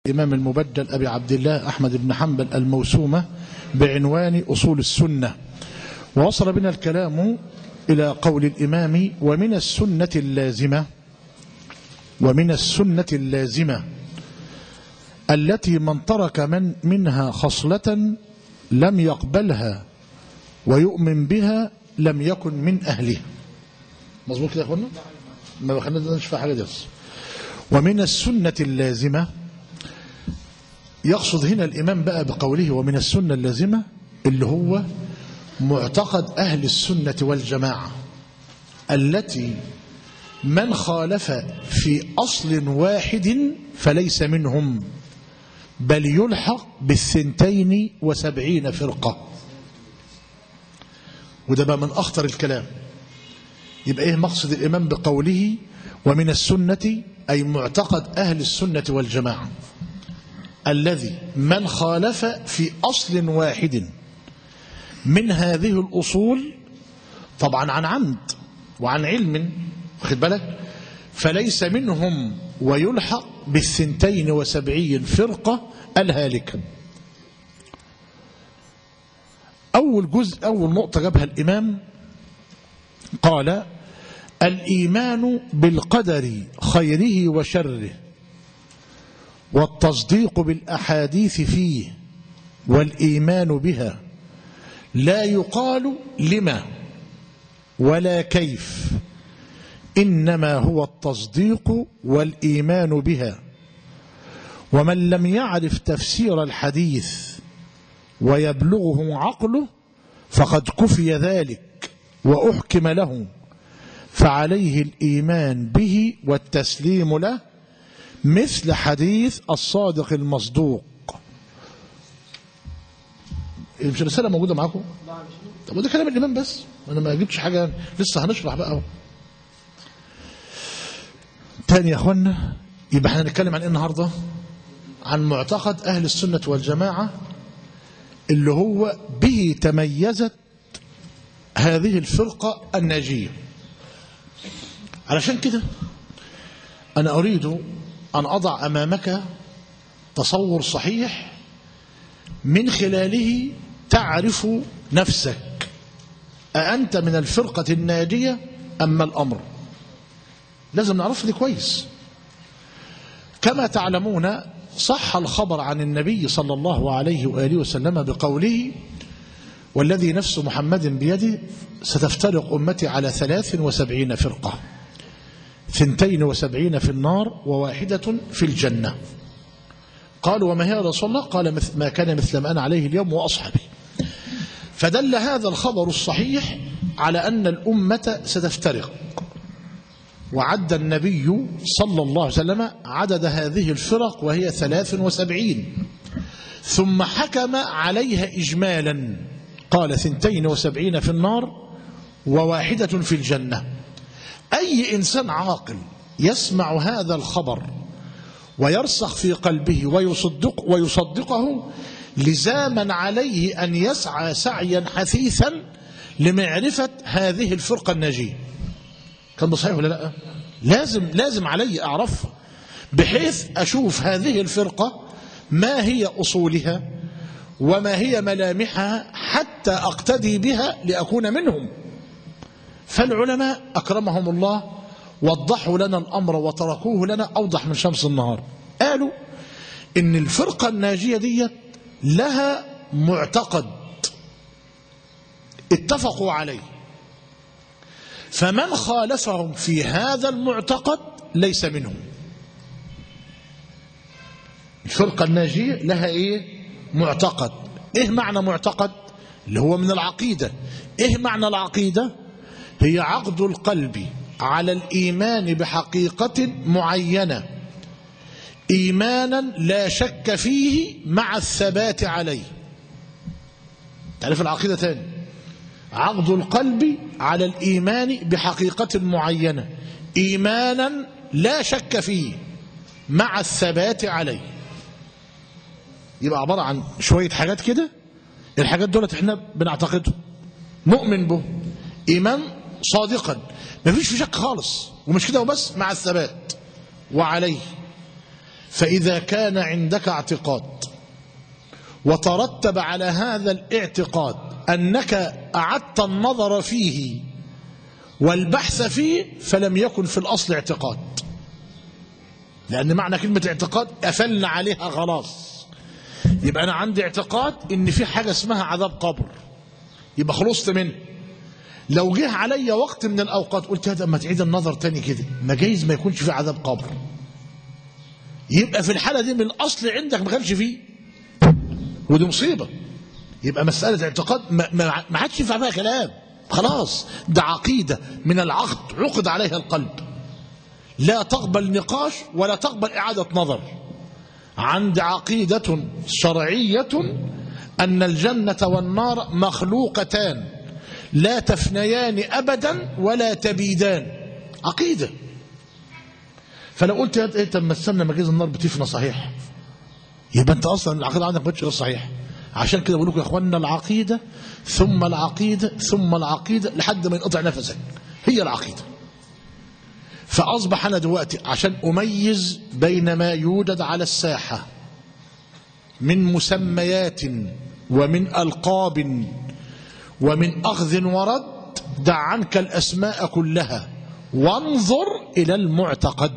الإمام المبدل أبي عبد الله أحمد بن حنبل الموسومة بعنوان أصول السنة ووصل بنا الكلام إلى قول الإمام ومن السنة اللازمة ومن السنة اللازمة التي من ترك من منها خصلة لم يقبلها ويؤمن بها لم يكن من أهلها مظبوط كده يا أخوانا ما خلينا نشوف حاجة دي بس ومن السنة اللازمة يقصد هنا الإمام بقى بقوله ومن السنة اللازمة اللي هو معتقد أهل السنة والجماعة التي من خالف في أصل واحد فليس منهم بل يلحق بالثنتين وسبعين فرقة وده بقى من أخطر الكلام يبقى إيه مقصد الإمام بقوله ومن السنة أي معتقد أهل السنة والجماعة الذي من خالف في أصل واحد من هذه الأصول طبعا عن عمد وعن علم واخد بالك فليس منهم ويلحق بالثنتين وسبعين فرقة الهالكة أول جزء أول نقطة جابها الإمام قال الإيمان بالقدر خيره وشره والتصديق بالأحاديث فيه والإيمان بها لا يقال لما ولا كيف إنما هو التصديق والإيمان بها ومن لم يعرف تفسير الحديث ويبلغه عقله فقد كفي ذلك وأحكم له فعليه الإيمان به والتسليم له مثل حديث الصادق المصدوق مش الرسالة موجودة معاكم طب وده كلام الإمام بس أنا ما جبتش حاجة لسه هنشرح بقى اهو تاني يا أخوانا يبقى احنا هنتكلم عن ايه النهاردة عن معتقد أهل السنة والجماعة اللي هو به تميزت هذه الفرقة الناجية علشان كده أنا أريد أن أضع أمامك تصور صحيح من خلاله تعرف نفسك أأنت من الفرقة الناجية أما الأمر لازم نعرف دي كويس كما تعلمون صح الخبر عن النبي صلى الله عليه وآله وسلم بقوله والذي نفس محمد بيده ستفترق أمتي على ثلاث وسبعين فرقة ثنتين وسبعين في النار وواحدة في الجنة قالوا وما هي يا رسول الله قال ما كان مثل ما أنا عليه اليوم وأصحابي فدل هذا الخبر الصحيح على أن الأمة ستفترق وعد النبي صلى الله عليه وسلم عدد هذه الفرق وهي ثلاث وسبعين ثم حكم عليها إجمالا قال ثنتين وسبعين في النار وواحدة في الجنة أي إنسان عاقل يسمع هذا الخبر ويرسخ في قلبه ويصدق ويصدقه لزاما عليه أن يسعى سعيا حثيثا لمعرفة هذه الفرقة الناجية كان صحيح ولا لا لازم لازم علي أعرفها بحيث أشوف هذه الفرقة ما هي أصولها وما هي ملامحها حتى أقتدي بها لأكون منهم فالعلماء أكرمهم الله وضحوا لنا الأمر وتركوه لنا أوضح من شمس النهار قالوا إن الفرقة الناجية دي لها معتقد اتفقوا عليه فمن خالفهم في هذا المعتقد ليس منهم الفرقة الناجية لها ايه معتقد ايه معنى معتقد اللي هو من العقيدة ايه معنى العقيدة هي عقد القلب على الإيمان بحقيقة معينة إيمانا لا شك فيه مع الثبات عليه تعرف العقيدة تاني عقد القلب على الإيمان بحقيقة معينة إيمانا لا شك فيه مع الثبات عليه يبقى عبارة عن شوية حاجات كده الحاجات دولت احنا بنعتقدهم نؤمن به إيمان صادقا ما فيش في شك خالص ومش كده وبس مع الثبات وعليه فإذا كان عندك اعتقاد وترتب على هذا الاعتقاد أنك أعدت النظر فيه والبحث فيه فلم يكن في الأصل اعتقاد لأن معنى كلمة اعتقاد قفلنا عليها خلاص يبقى أنا عندي اعتقاد إن في حاجة اسمها عذاب قبر يبقى خلصت منه لو جه عليا وقت من الأوقات قلت هذا ما تعيد النظر تاني كده ما جايز ما يكونش في عذاب قبر يبقى في الحالة دي من الأصل عندك ما كانش فيه ودي مصيبة يبقى مسألة اعتقاد ما, ما, ما عادش ينفع فيها كلام خلاص ده عقيدة من العقد عقد عليها القلب لا تقبل نقاش ولا تقبل إعادة نظر عند عقيدة شرعية أن الجنة والنار مخلوقتان لا تفنيان أبدا ولا تبيدان عقيدة فلو قلت يا ايه طب ما استنى ما جيز النار بتفنى صحيح يبقى انت اصلا العقيده عندك ما غير صحيح عشان كده بقول لكم يا اخوانا العقيده ثم العقيده ثم العقيده لحد ما ينقطع نفسك هي العقيده فاصبح انا دلوقتي عشان اميز بين ما يوجد على الساحه من مسميات ومن القاب ومن اخذ ورد دع عنك الاسماء كلها وانظر الى المعتقد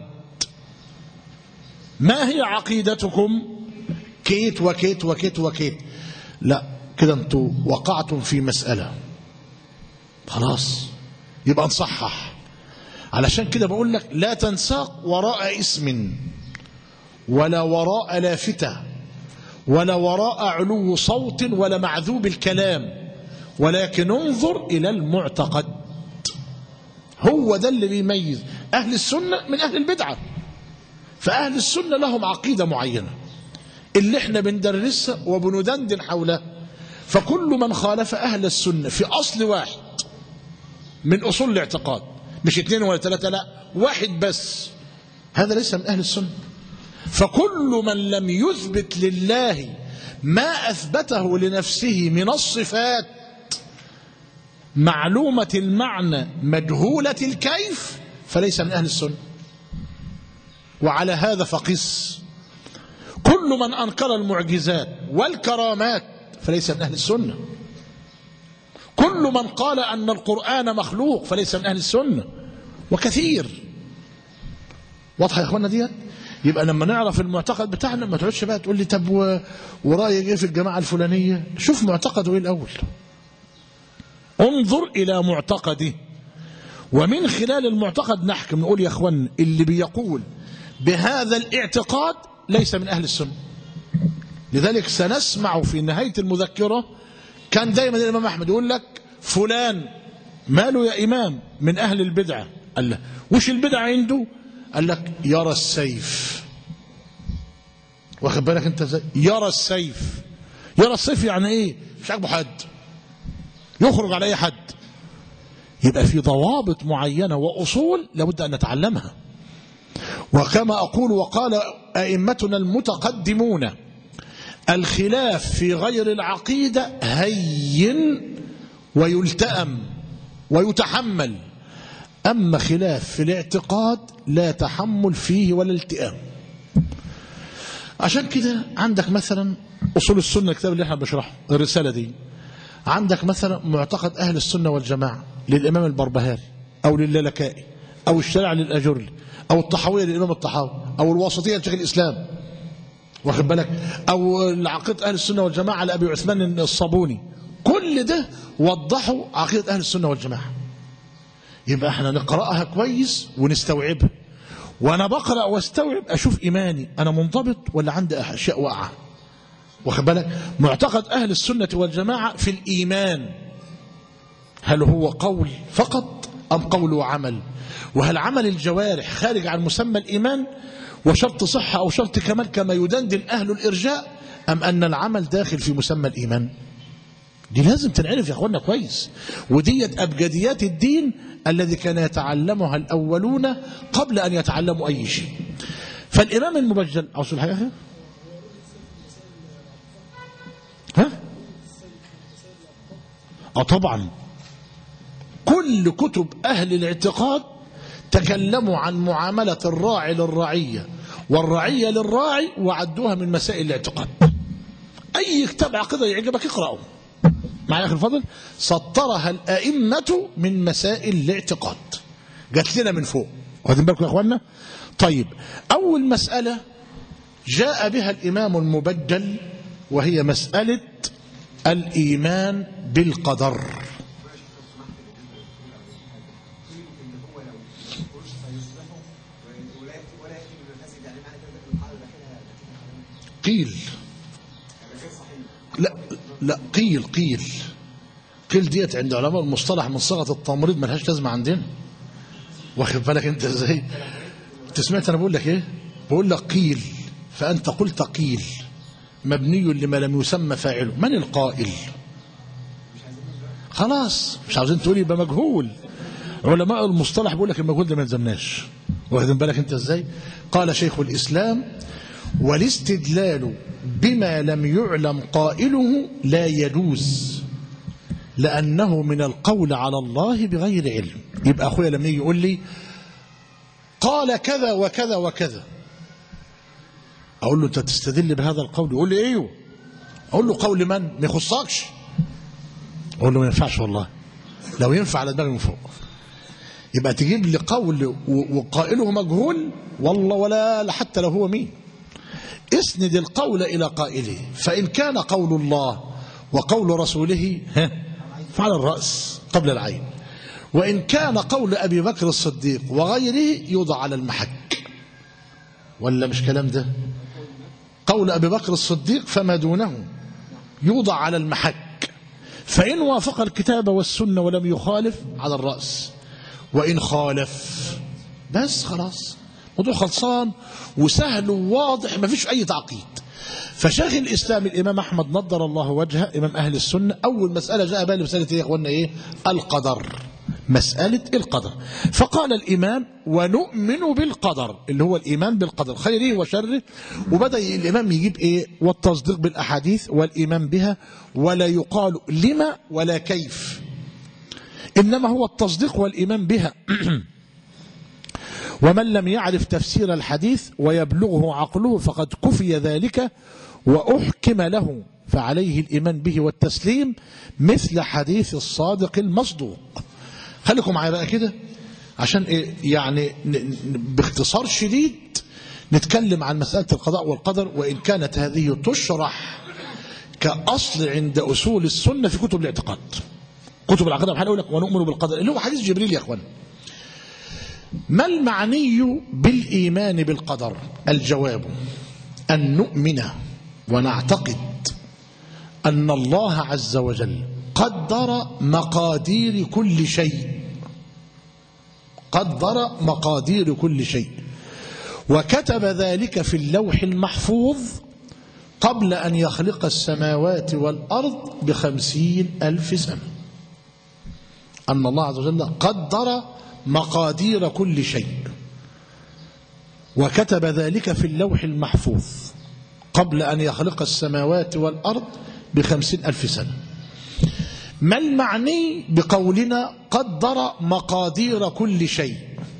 ما هي عقيدتكم كيت وكيت وكيت وكيت لا كده انتوا وقعتم في مسألة خلاص يبقى نصحح علشان كده بقول لك لا تنساق وراء اسم ولا وراء لافتة ولا وراء علو صوت ولا معذوب الكلام ولكن انظر إلى المعتقد هو ده اللي بيميز أهل السنة من أهل البدعة فأهل السنة لهم عقيدة معينة اللي احنا بندرسها وبندندن حولها فكل من خالف أهل السنة في أصل واحد من أصول الاعتقاد مش اثنين ولا ثلاثة لا واحد بس هذا ليس من أهل السنة فكل من لم يثبت لله ما أثبته لنفسه من الصفات معلومة المعنى مجهولة الكيف فليس من أهل السنة وعلى هذا فقس كل من أنكر المعجزات والكرامات فليس من أهل السنة كل من قال أن القرآن مخلوق فليس من أهل السنة وكثير واضحة يا إخوانا ديت يبقى لما نعرف المعتقد بتاعنا ما تقعدش بقى تقول لي طب و... ورايك ايه في الجماعه الفلانيه شوف معتقده ايه الاول انظر الى معتقده ومن خلال المعتقد نحكم نقول يا اخوان اللي بيقول بهذا الاعتقاد ليس من اهل السنه لذلك سنسمع في نهايه المذكره كان دايما الامام احمد يقول لك فلان ماله يا امام من اهل البدعه قال له وش البدعه عنده قال لك يرى السيف واخد بالك انت ازاي يرى السيف يرى السيف يعني ايه مش عاجبه حد يخرج على اي حد يبقى في ضوابط معينه واصول لابد ان نتعلمها وكما اقول وقال ائمتنا المتقدمون الخلاف في غير العقيده هين ويلتأم ويتحمل أما خلاف في الاعتقاد لا تحمل فيه ولا التئام عشان كده عندك مثلا أصول السنة الكتاب اللي احنا بنشرحه الرسالة دي عندك مثلا معتقد أهل السنة والجماعة للإمام البربهاري أو للالكائي أو الشارع للأجرلي أو الطحاوية للإمام الطحاوي أو الواسطية لشيخ الإسلام واخد بالك أو عقيدة أهل السنة والجماعة لأبي عثمان الصابوني كل ده وضحوا عقيدة أهل السنة والجماعة يبقى احنا نقرأها كويس ونستوعبها وانا بقرأ واستوعب اشوف ايماني انا منضبط ولا عندي اشياء واقعه واخد بالك معتقد اهل السنه والجماعه في الايمان هل هو قول فقط ام قول وعمل وهل عمل الجوارح خارج عن مسمى الايمان وشرط صحه او شرط كمال كما يدندن اهل الارجاء ام ان العمل داخل في مسمى الايمان دي لازم تنعرف يا اخوانا كويس وديت ابجديات الدين الذي كان يتعلمها الاولون قبل ان يتعلموا اي شيء فالامام المبجل اوصل حاجه ها اه طبعا كل كتب اهل الاعتقاد تكلموا عن معامله الراعي للرعيه والرعية للراعي وعدوها من مسائل الاعتقاد أي كتاب عقيدة يعجبك اقرأه معايا أخي الفضل سطرها الأئمة من مسائل الاعتقاد جات لنا من فوق واخدين بالكم يا اخوانا طيب أول مسألة جاء بها الإمام المبجل وهي مسألة الإيمان بالقدر قيل لا لا قيل قيل قيل ديت عند علماء المصطلح من صيغه التمريض ملهاش لازمه عندنا واخد بالك انت ازاي انت سمعت انا بقول لك ايه بقول لك قيل فانت قلت قيل مبني لما لم يسمى فاعله من القائل خلاص مش عاوزين تقول يبقى مجهول علماء المصطلح بيقول لك المجهول ده ما يلزمناش واخدين بالك انت ازاي قال شيخ الاسلام والاستدلال بما لم يعلم قائله لا يجوز لأنه من القول على الله بغير علم يبقى أخويا لما يجي يقول لي قال كذا وكذا وكذا أقول له أنت تستدل بهذا القول يقول لي إيه أقول له قول من ما يخصكش أقول له ما ينفعش والله لو ينفع على دماغي من فوق يبقى تجيب لي قول وقائله مجهول والله ولا حتى لو هو مين اسند القول إلى قائله فإن كان قول الله وقول رسوله فعلى الرأس قبل العين وإن كان قول أبي بكر الصديق وغيره يوضع على المحك ولا مش كلام ده قول أبي بكر الصديق فما دونه يوضع على المحك فإن وافق الكتاب والسنة ولم يخالف على الرأس وإن خالف بس خلاص موضوع خلصان وسهل وواضح ما فيش أي تعقيد فشيخ الإسلام الإمام أحمد نضر الله وجهه إمام أهل السنة أول مسألة جاء بالي مسألة إيه يا إخوانا إيه القدر مسألة القدر فقال الإمام ونؤمن بالقدر اللي هو الإيمان بالقدر خيره وشره وبدأ الإمام يجيب إيه والتصديق بالأحاديث والإيمان بها ولا يقال لما ولا كيف إنما هو التصديق والإيمان بها ومن لم يعرف تفسير الحديث ويبلغه عقله فقد كفي ذلك وأحكم له فعليه الإيمان به والتسليم مثل حديث الصادق المصدوق خليكم معايا بقى كده عشان إيه يعني باختصار شديد نتكلم عن مسألة القضاء والقدر وإن كانت هذه تشرح كأصل عند أصول السنة في كتب الاعتقاد كتب العقيدة بحال يقول لك ونؤمن بالقدر اللي هو حديث جبريل يا اخوان ما المعني بالإيمان بالقدر الجواب أن نؤمن ونعتقد أن الله عز وجل قدر مقادير كل شيء قدر مقادير كل شيء وكتب ذلك في اللوح المحفوظ قبل أن يخلق السماوات والأرض بخمسين ألف سنة أن الله عز وجل قدر مقادير كل شيء وكتب ذلك في اللوح المحفوظ قبل أن يخلق السماوات والأرض بخمسين ألف سنة ما المعني بقولنا قدر مقادير كل شيء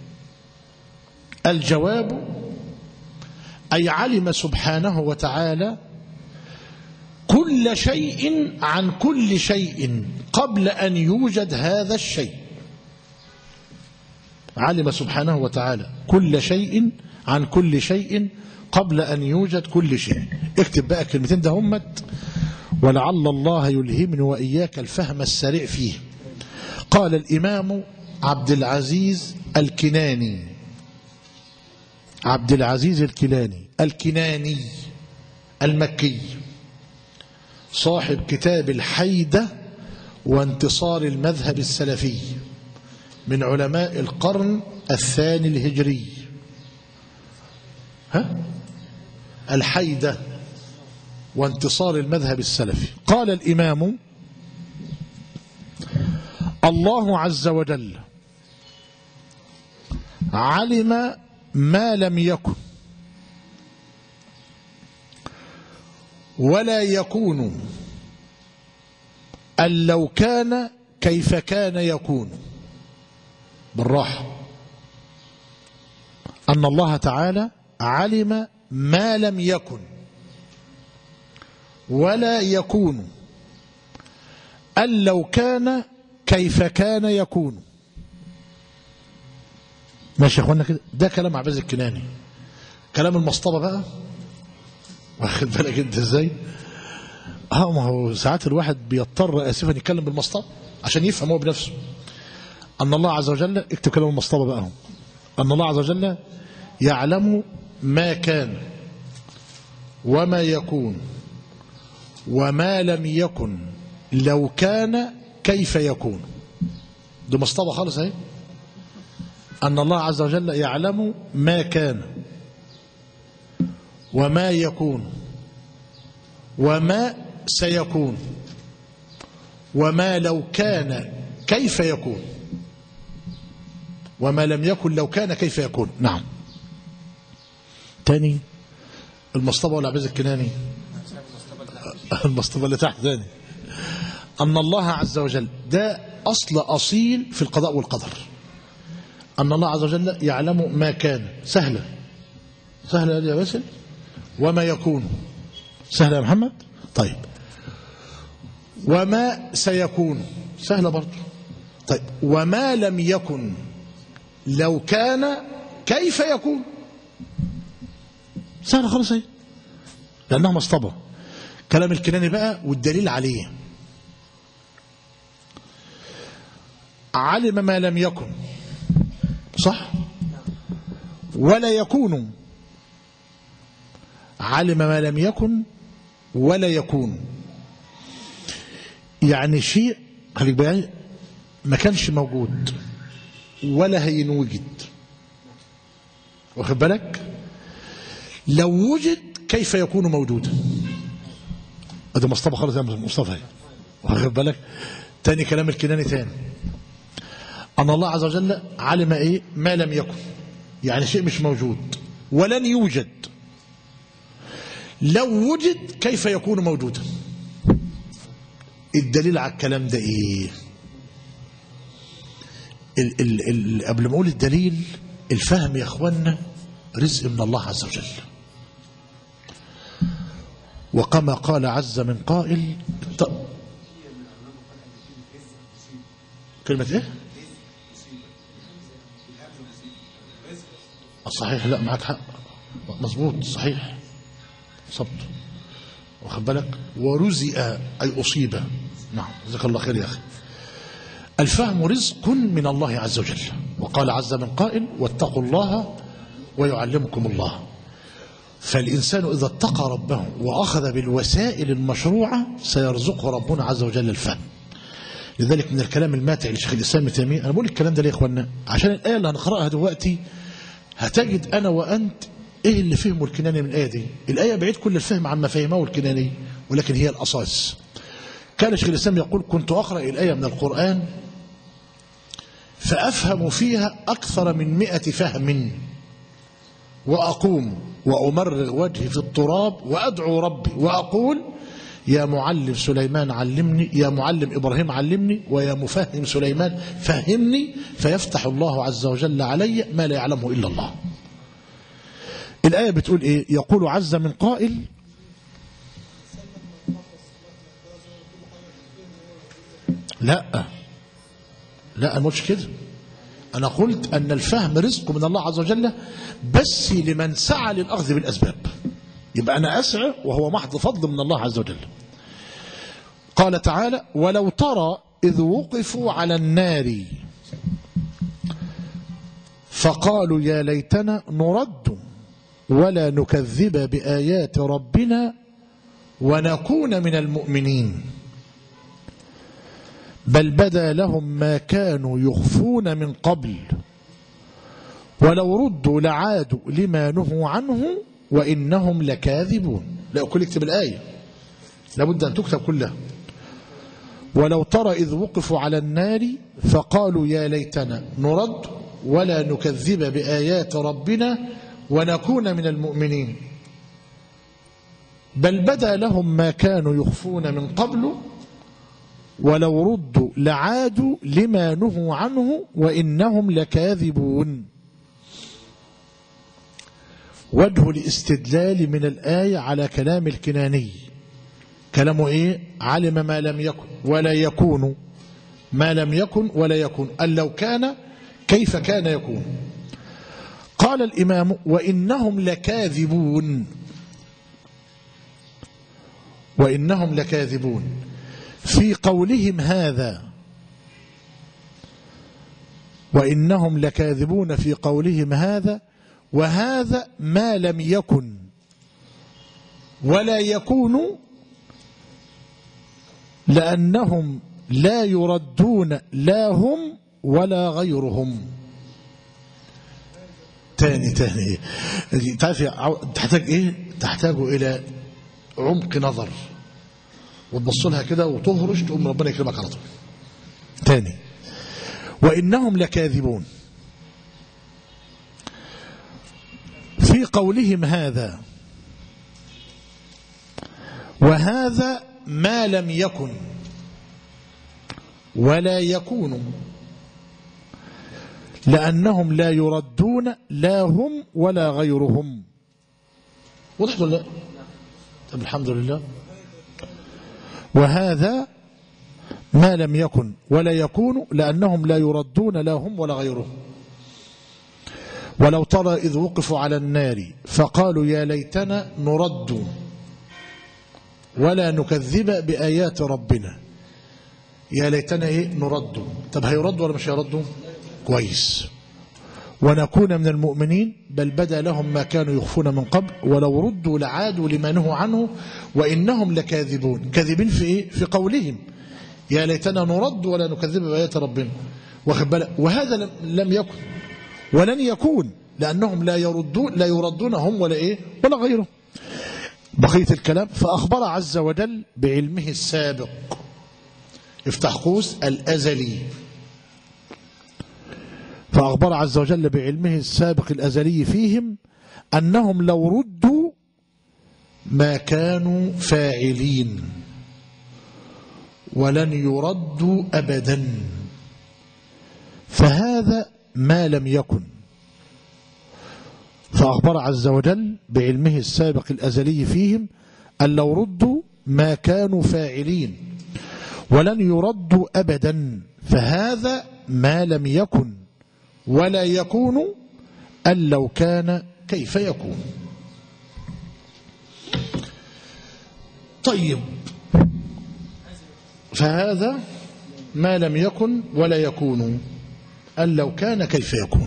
الجواب أي علم سبحانه وتعالى كل شيء عن كل شيء قبل أن يوجد هذا الشيء علم سبحانه وتعالى كل شيء عن كل شيء قبل أن يوجد كل شيء اكتب بقى كلمتين ده همت ولعل الله يلهمني وإياك الفهم السريع فيه قال الإمام عبد العزيز الكناني عبد العزيز الكناني الكناني المكي صاحب كتاب الحيدة وانتصار المذهب السلفي من علماء القرن الثاني الهجري ها الحيدة وانتصار المذهب السلفي قال الإمام الله عز وجل علم ما لم يكن ولا يكون أن لو كان كيف كان يكون بالراحة أن الله تعالى علم ما لم يكن ولا يكون أن لو كان كيف كان يكون ماشي يا اخوانا كده ده كلام عباس الكناني كلام المصطبة بقى واخد بالك انت ازاي اه ما هو ساعات الواحد بيضطر اسفا يتكلم بالمصطبة عشان يفهم هو بنفسه ان الله عز وجل اكتب كلام المصطبة بقى هو ان الله عز وجل يعلم ما كان وما يكون وما لم يكن لو كان كيف يكون دي مصطبة خالص اهي أن الله عز وجل يعلم ما كان وما يكون وما سيكون وما لو كان كيف يكون وما لم يكن لو كان كيف يكون نعم تاني المصطبة ولا عبيز الكناني المصطبة اللي تحت تاني أن الله عز وجل ده أصل أصيل في القضاء والقدر أن الله عز وجل يعلم ما كان سهلة سهلة يا باسل وما يكون سهلة يا محمد طيب وما سيكون سهلة برضه طيب وما لم يكن لو كان كيف يكون سهلة خالص اهي لأنها مصطبة كلام الكناني بقى والدليل عليه علم ما لم يكن صح ولا يكون علم ما لم يكن ولا يكون يعني شيء خليك بقى ما كانش موجود ولا هينوجد واخد بالك لو وجد كيف يكون موجودا ده مصطفى خالص يا مصطفى واخد بالك تاني كلام الكناني تاني أن الله عز وجل علم إيه ما لم يكن يعني شيء مش موجود ولن يوجد لو وجد كيف يكون موجودا الدليل على الكلام ده إيه ال ال ال قبل ما أقول الدليل الفهم يا أخوانا رزق من الله عز وجل وكما قال عز من قائل كلمة ايه صحيح لا معك حق مظبوط صحيح صبت واخد بالك ورزق أي أصيب نعم جزاك الله خير يا أخي الفهم رزق من الله عز وجل وقال عز من قائل واتقوا الله ويعلمكم الله فالإنسان إذا اتقى ربه وأخذ بالوسائل المشروعة سيرزقه ربنا عز وجل الفهم لذلك من الكلام الماتع لشيخ الإسلام ابن تيمية أنا بقول الكلام ده ليه يا إخوانا عشان الآية اللي هنقرأها دلوقتي هتجد أنا وأنت إيه اللي فهمه الكناني من الآية دي الآية بعيد كل الفهم عما فهمه الكناني ولكن هي الأساس كان شيخ الإسلام يقول كنت أقرأ الآية من القرآن فأفهم فيها أكثر من مئة فهم وأقوم وأمرغ وجهي في التراب وأدعو ربي وأقول يا معلم سليمان علمني يا معلم إبراهيم علمني ويا مفهم سليمان فهمني فيفتح الله عز وجل علي ما لا يعلمه إلا الله الآية بتقول إيه يقول عز من قائل لا لا أنا مش كده أنا قلت أن الفهم رزق من الله عز وجل بس لمن سعى للأخذ بالأسباب يبقى أنا أسعى وهو محض فضل من الله عز وجل قال تعالى ولو ترى إذ وقفوا على النار فقالوا يا ليتنا نرد ولا نكذب بآيات ربنا ونكون من المؤمنين بل بدا لهم ما كانوا يخفون من قبل ولو ردوا لعادوا لما نهوا عنه وإنهم لكاذبون لا أقول اكتب الآية لابد أن تكتب كلها ولو ترى إذ وقفوا على النار فقالوا يا ليتنا نرد ولا نكذب بآيات ربنا ونكون من المؤمنين بل بدا لهم ما كانوا يخفون من قبل ولو ردوا لعادوا لما نهوا عنه وإنهم لكاذبون وجه الاستدلال من الآية على كلام الكناني كلامه إيه علم ما لم يكن ولا يكون ما لم يكن ولا يكون أن لو كان كيف كان يكون قال الإمام وإنهم لكاذبون وإنهم لكاذبون في قولهم هذا وإنهم لكاذبون في قولهم هذا وهذا ما لم يكن ولا يكون لأنهم لا يردون لا هم ولا غيرهم تاني تاني تعرف تحتاج ايه تحتاج الى عمق نظر وتبص لها كده وتهرش تقوم ربنا يكرمك على طول تاني وانهم لكاذبون في قولهم هذا وهذا ما لم يكن ولا يكون لأنهم لا يردون لا هم ولا غيرهم وضحت ولا لا طب الحمد لله وهذا ما لم يكن ولا يكون لأنهم لا يردون لا هم ولا غيرهم ولو ترى إذ وقفوا على النار فقالوا يا ليتنا نرد ولا نكذب بآيات ربنا يا ليتنا إيه نرد طب هيرد ولا مش هيردوا كويس ونكون من المؤمنين بل بدا لهم ما كانوا يخفون من قبل ولو ردوا لعادوا لما نهوا عنه وإنهم لكاذبون كاذبين في إيه؟ في قولهم يا ليتنا نرد ولا نكذب بآيات ربنا واخد بالك وهذا لم يكن ولن يكون لأنهم لا يردون لا يردون هم ولا إيه ولا غيرهم بقية الكلام فأخبر عز وجل بعلمه السابق افتح قوس الأزلي فأخبر عز وجل بعلمه السابق الأزلي فيهم أنهم لو ردوا ما كانوا فاعلين ولن يردوا أبدا فهذا ما لم يكن فأخبر عز وجل بعلمه السابق الأزلي فيهم أن لو ردوا ما كانوا فاعلين ولن يردوا أبدا فهذا ما لم يكن ولا يكون أن لو كان كيف يكون طيب فهذا ما لم يكن ولا يكون أن لو كان كيف يكون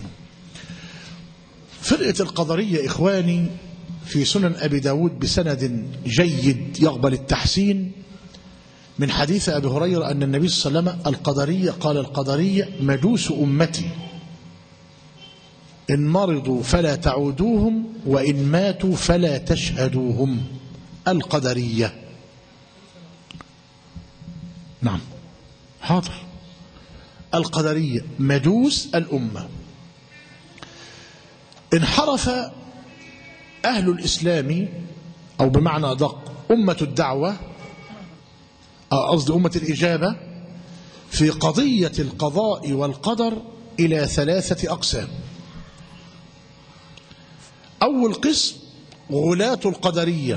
فرقة القدرية إخواني في سنن أبي داود بسند جيد يقبل التحسين من حديث أبي هريرة أن النبي صلى الله عليه وسلم القدرية قال القدرية مجوس أمتي إن مرضوا فلا تعودوهم وإن ماتوا فلا تشهدوهم القدرية نعم حاضر القدرية مجوس الأمة انحرف أهل الإسلام أو بمعنى أدق أمة الدعوة قصدي أمة الإجابة في قضية القضاء والقدر إلى ثلاثة أقسام أول قسم غلاة القدرية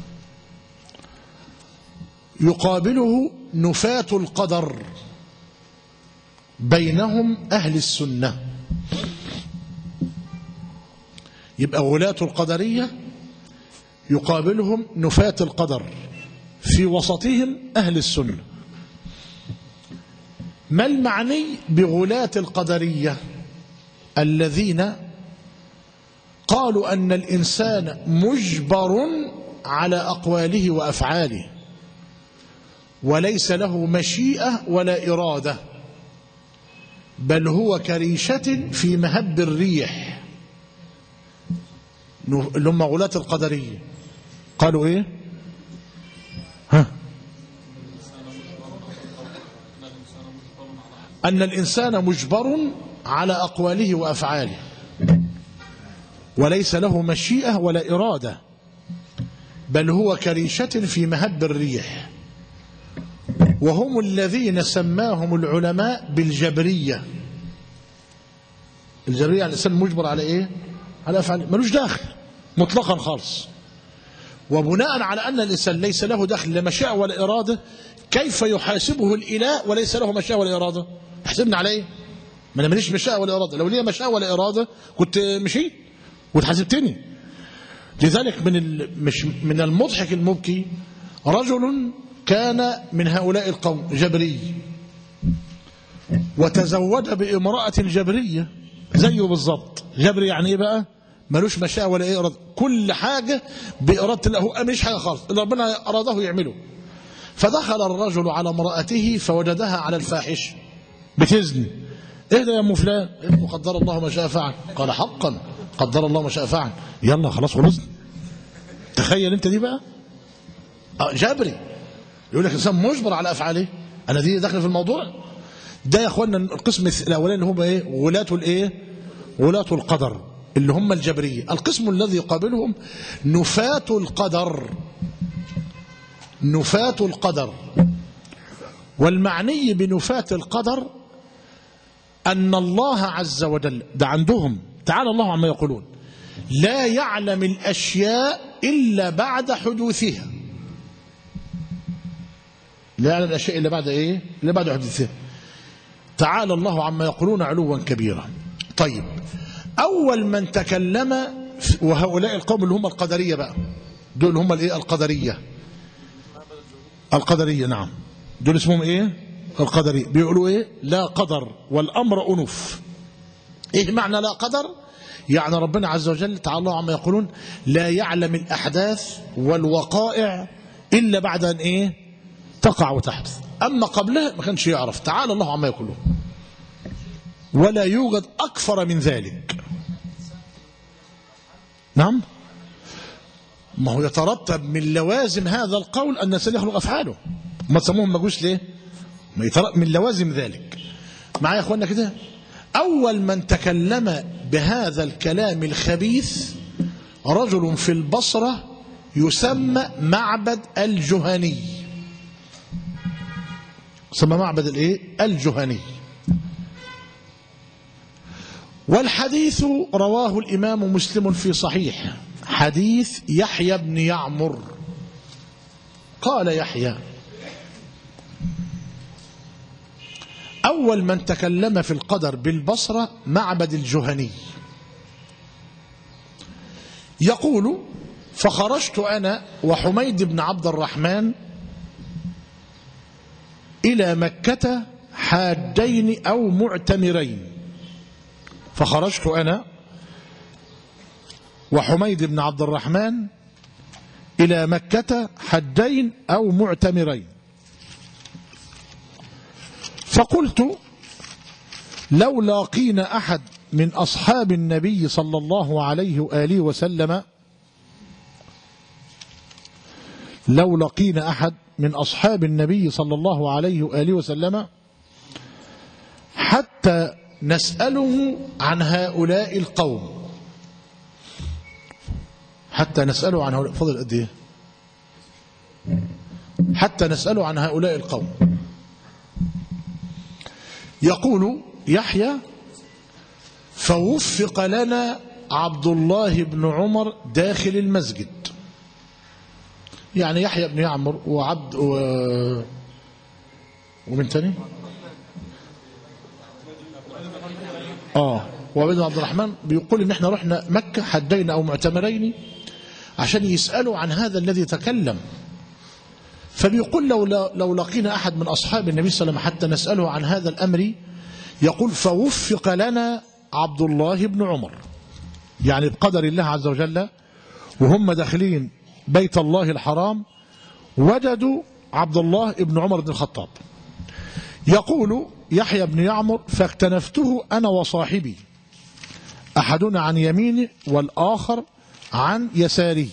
يقابله نفاة القدر بينهم أهل السنة يبقى غلاة القدرية يقابلهم نفاة القدر في وسطهم أهل السنة ما المعني بغلاة القدرية الذين قالوا أن الإنسان مجبر على أقواله وأفعاله وليس له مشيئة ولا إرادة بل هو كريشة في مهب الريح اللي هم غلاة القدرية قالوا إيه ها أن الإنسان مجبر على أقواله وأفعاله وليس له مشيئة ولا إرادة بل هو كريشة في مهب الريح وهم الذين سماهم العلماء بالجبرية الجبرية يعني الإنسان مجبر على إيه على أفعال ملوش داخل مطلقا خالص وبناء على أن الإنسان ليس له دخل لا مشاء ولا إرادة كيف يحاسبه الإله وليس له مشاء ولا إرادة يحسبني على إيه ما أنا ماليش مشاء ولا إرادة لو لي مشاء ولا إرادة كنت مشيت وتحاسبتني لذلك من ال- مش من المضحك المبكي رجل كان من هؤلاء القوم جبري وتزوج بامرأة جبرية زيه بالظبط جبري يعني ايه بقى ملوش مشاء ولا ايه إرادة كل حاجة بإرادة الله هو مش حاجة خالص اللي ربنا أراده يعمله فدخل الرجل على امرأته فوجدها على الفاحش بتزني ايه ده يا ام فلان إيه قدر الله ما شاء فعل قال حقا قدر الله ما شاء فعل يلا خلاص خلصنا تخيل انت دي بقى آه، جبري يقول لك الانسان مجبر على افعاله انا دي داخل في الموضوع ده يا اخوانا القسم الاولاني اللي هم ايه ولاة الايه ولاة القدر اللي هم الجبريه القسم الذي يقابلهم نفاة القدر نفاة القدر والمعني بنفاة القدر أن الله عز وجل ده عندهم تعالى الله عما يقولون لا يعلم الأشياء إلا بعد حدوثها لا يعلم الأشياء إلا بعد إيه إلا بعد حدوثها تعالى الله عما يقولون علوا كبيرا طيب أول من تكلم وهؤلاء القوم اللي هم القدرية بقى دول هم الإيه القدرية القدرية نعم دول اسمهم إيه القدرية بيقولوا إيه لا قدر والأمر أنف إيه معنى لا قدر يعني ربنا عز وجل تعالى الله عما يقولون لا يعلم الأحداث والوقائع إلا بعد أن إيه تقع وتحدث أما قبلها ما كانش يعرف تعالى الله عما يقولون ولا يوجد أكثر من ذلك نعم ما هو يترتب من لوازم هذا القول أن الإنسان يخلق أفعاله ما تسموهم مجوس ليه ما يترتب من لوازم ذلك معايا يا أخوانا كده أول من تكلم بهذا الكلام الخبيث رجل في البصرة يسمى معبد الجهني يسمى معبد الايه الجهني والحديث رواه الإمام مسلم في صحيح حديث يحيى بن يعمر قال يحيى أول من تكلم في القدر بالبصرة معبد الجهني يقول فخرجت أنا وحميد بن عبد الرحمن إلى مكة حاجين أو معتمرين فخرجت أنا وحميد بن عبد الرحمن إلى مكة حجين أو معتمرين فقلت لو لاقينا أحد من أصحاب النبي صلى الله عليه وآله وسلم لو لقينا أحد من أصحاب النبي صلى الله عليه وآله وسلم حتى نسأله عن هؤلاء القوم حتى نسأله عن هؤلاء فضل قد ايه حتى نسأله عن هؤلاء القوم يقول يحيى فوفق لنا عبد الله بن عمر داخل المسجد يعني يحيى بن يعمر وعبد و... ومن تاني اه وعبد عبد الرحمن بيقول ان احنا رحنا مكة حدين او معتمرين عشان يسألوا عن هذا الذي تكلم فبيقول لو لو لقينا احد من اصحاب النبي صلى الله عليه وسلم حتى نسأله عن هذا الامر يقول فوفق لنا عبد الله بن عمر يعني بقدر الله عز وجل وهم داخلين بيت الله الحرام وجدوا عبد الله بن عمر بن الخطاب يقول يحيى بن يعمر فاكتنفته أنا وصاحبي أحدنا عن يمينه والآخر عن يساره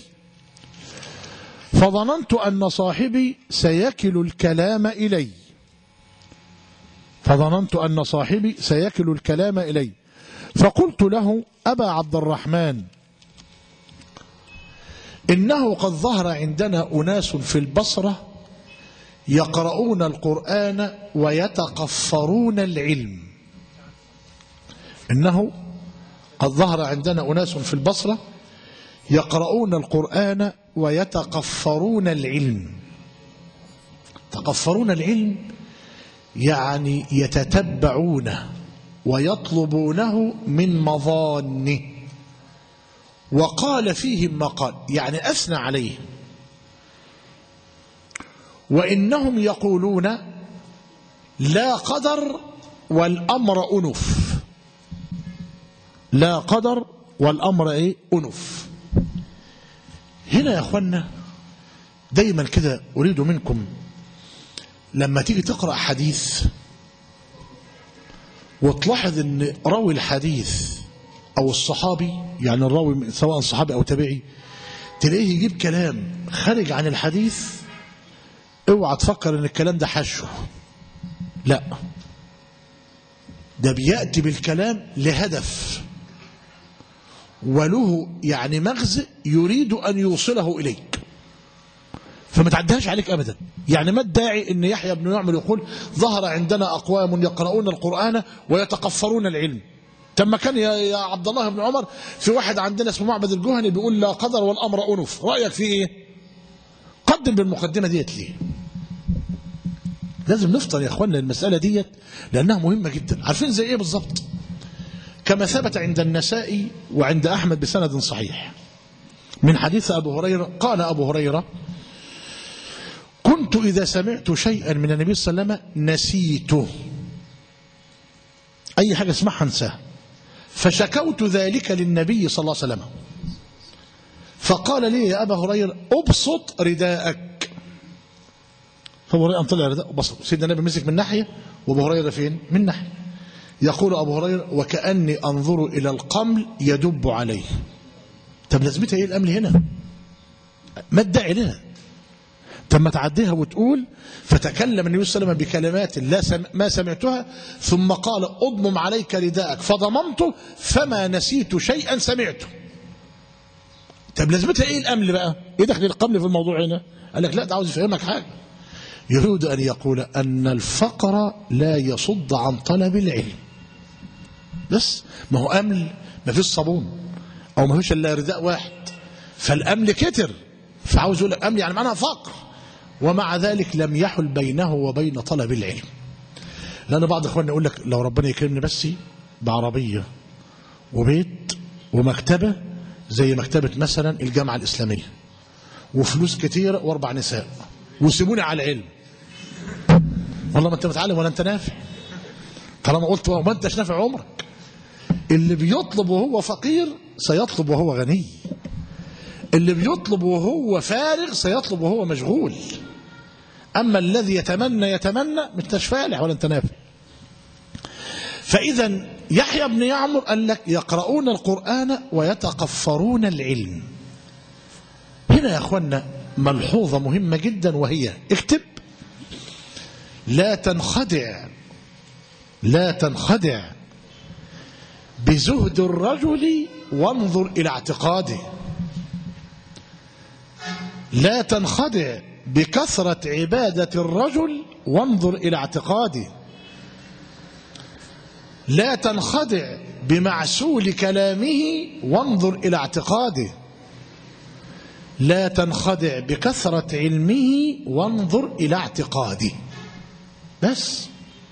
فظننت أن صاحبي سيكل الكلام إلي فظننت أن صاحبي سيكل الكلام إلي فقلت له أبا عبد الرحمن إنه قد ظهر عندنا أناس في البصرة يقرؤون القرآن ويتقفرون العلم إنه قد ظهر عندنا أناس في البصرة يقرؤون القرآن ويتقفرون العلم تقفرون العلم يعني يتتبعونه ويطلبونه من مظانه وقال فيهم ما قال يعني أثنى عليهم وإنهم يقولون لا قدر والأمر أنف لا قدر والأمر إيه أنف هنا يا أخوانا دايما كده أريد منكم لما تيجي تقرأ حديث وتلاحظ ان راوي الحديث او الصحابي يعني الراوي سواء صحابي او تابعي تلاقيه يجيب كلام خارج عن الحديث اوعى تفكر ان الكلام ده حشه لا ده بياتي بالكلام لهدف وله يعني مغزى يريد ان يوصله اليك فما تعديهاش عليك ابدا يعني ما الداعي ان يحيى بن يعمر يقول ظهر عندنا اقوام يقرؤون القران ويتقفرون العلم طب ما كان يا, يا عبد الله بن عمر في واحد عندنا اسمه معبد الجهني بيقول لا قدر والامر انف رايك في ايه قدم بالمقدمه ديت ليه لازم نفطن يا اخوانا المساله ديت لانها مهمه جدا عارفين زي ايه بالظبط كما ثبت عند النسائي وعند احمد بسند صحيح من حديث ابو هريره قال ابو هريره كنت إذا سمعت شيئا من النبي صلى الله عليه وسلم نسيته أي حاجة اسمعها انساها فشكوت ذلك للنبي صلى الله عليه وسلم فقال لي يا أبا هريرة أبسط رداءك فأبو هريرة طلع رداء وبسط سيدنا النبي مسك من ناحية وأبو هريرة فين من ناحية يقول أبو هريرة وكأني أنظر إلى القمل يدب عليه طب لازمتها إيه الأمل هنا ما ادعي لها طب ما تعديها وتقول فتكلم النبي صلى الله عليه وسلم بكلمات لا سم ما سمعتها ثم قال اضمم عليك رداءك فضممته فما نسيت شيئا سمعته طب لازمتها ايه الامل بقى ايه دخل القمل في الموضوع هنا قال لك لا ده عاوز يفهمك حاجه يريد ان يقول ان الفقر لا يصد عن طلب العلم بس ما هو امل ما فيش صابون او ما فيش الا رداء واحد فالامل كتر فعاوز يقول لك امل يعني معناها فقر ومع ذلك لم يحل بينه وبين طلب العلم لأن بعض إخواننا يقول لك لو ربنا يكرمني بس بعربية وبيت ومكتبة زي مكتبة مثلا الجامعة الإسلامية وفلوس كتير واربع نساء وسيبوني على العلم والله ما انت متعلم ولا انت نافع طالما قلت ما انتش نافع عمرك اللي بيطلب وهو فقير سيطلب وهو غني اللي بيطلب وهو فارغ سيطلب وهو مشغول أما الذي يتمنى يتمنى مش فالح ولا انت نافع فإذا يحيى بن يعمر قال لك يقرؤون القرآن ويتقفرون العلم هنا يا أخوانا ملحوظة مهمة جدا وهي اكتب لا تنخدع لا تنخدع بزهد الرجل وانظر إلى اعتقاده لا تنخدع بكثرة عبادة الرجل وانظر إلى اعتقاده لا تنخدع بمعسول كلامه وانظر إلى اعتقاده لا تنخدع بكثرة علمه وانظر إلى اعتقاده بس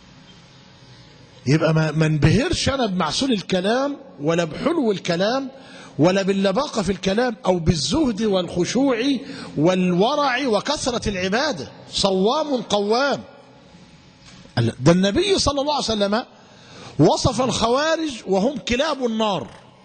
يبقى ما ما انبهرش أنا بمعسول الكلام ولا بحلو الكلام ولا باللباقة في الكلام أو بالزهد والخشوع والورع وكثرة العبادة صوام قوام ده النبي صلى الله عليه وسلم وصف الخوارج وهم كلاب النار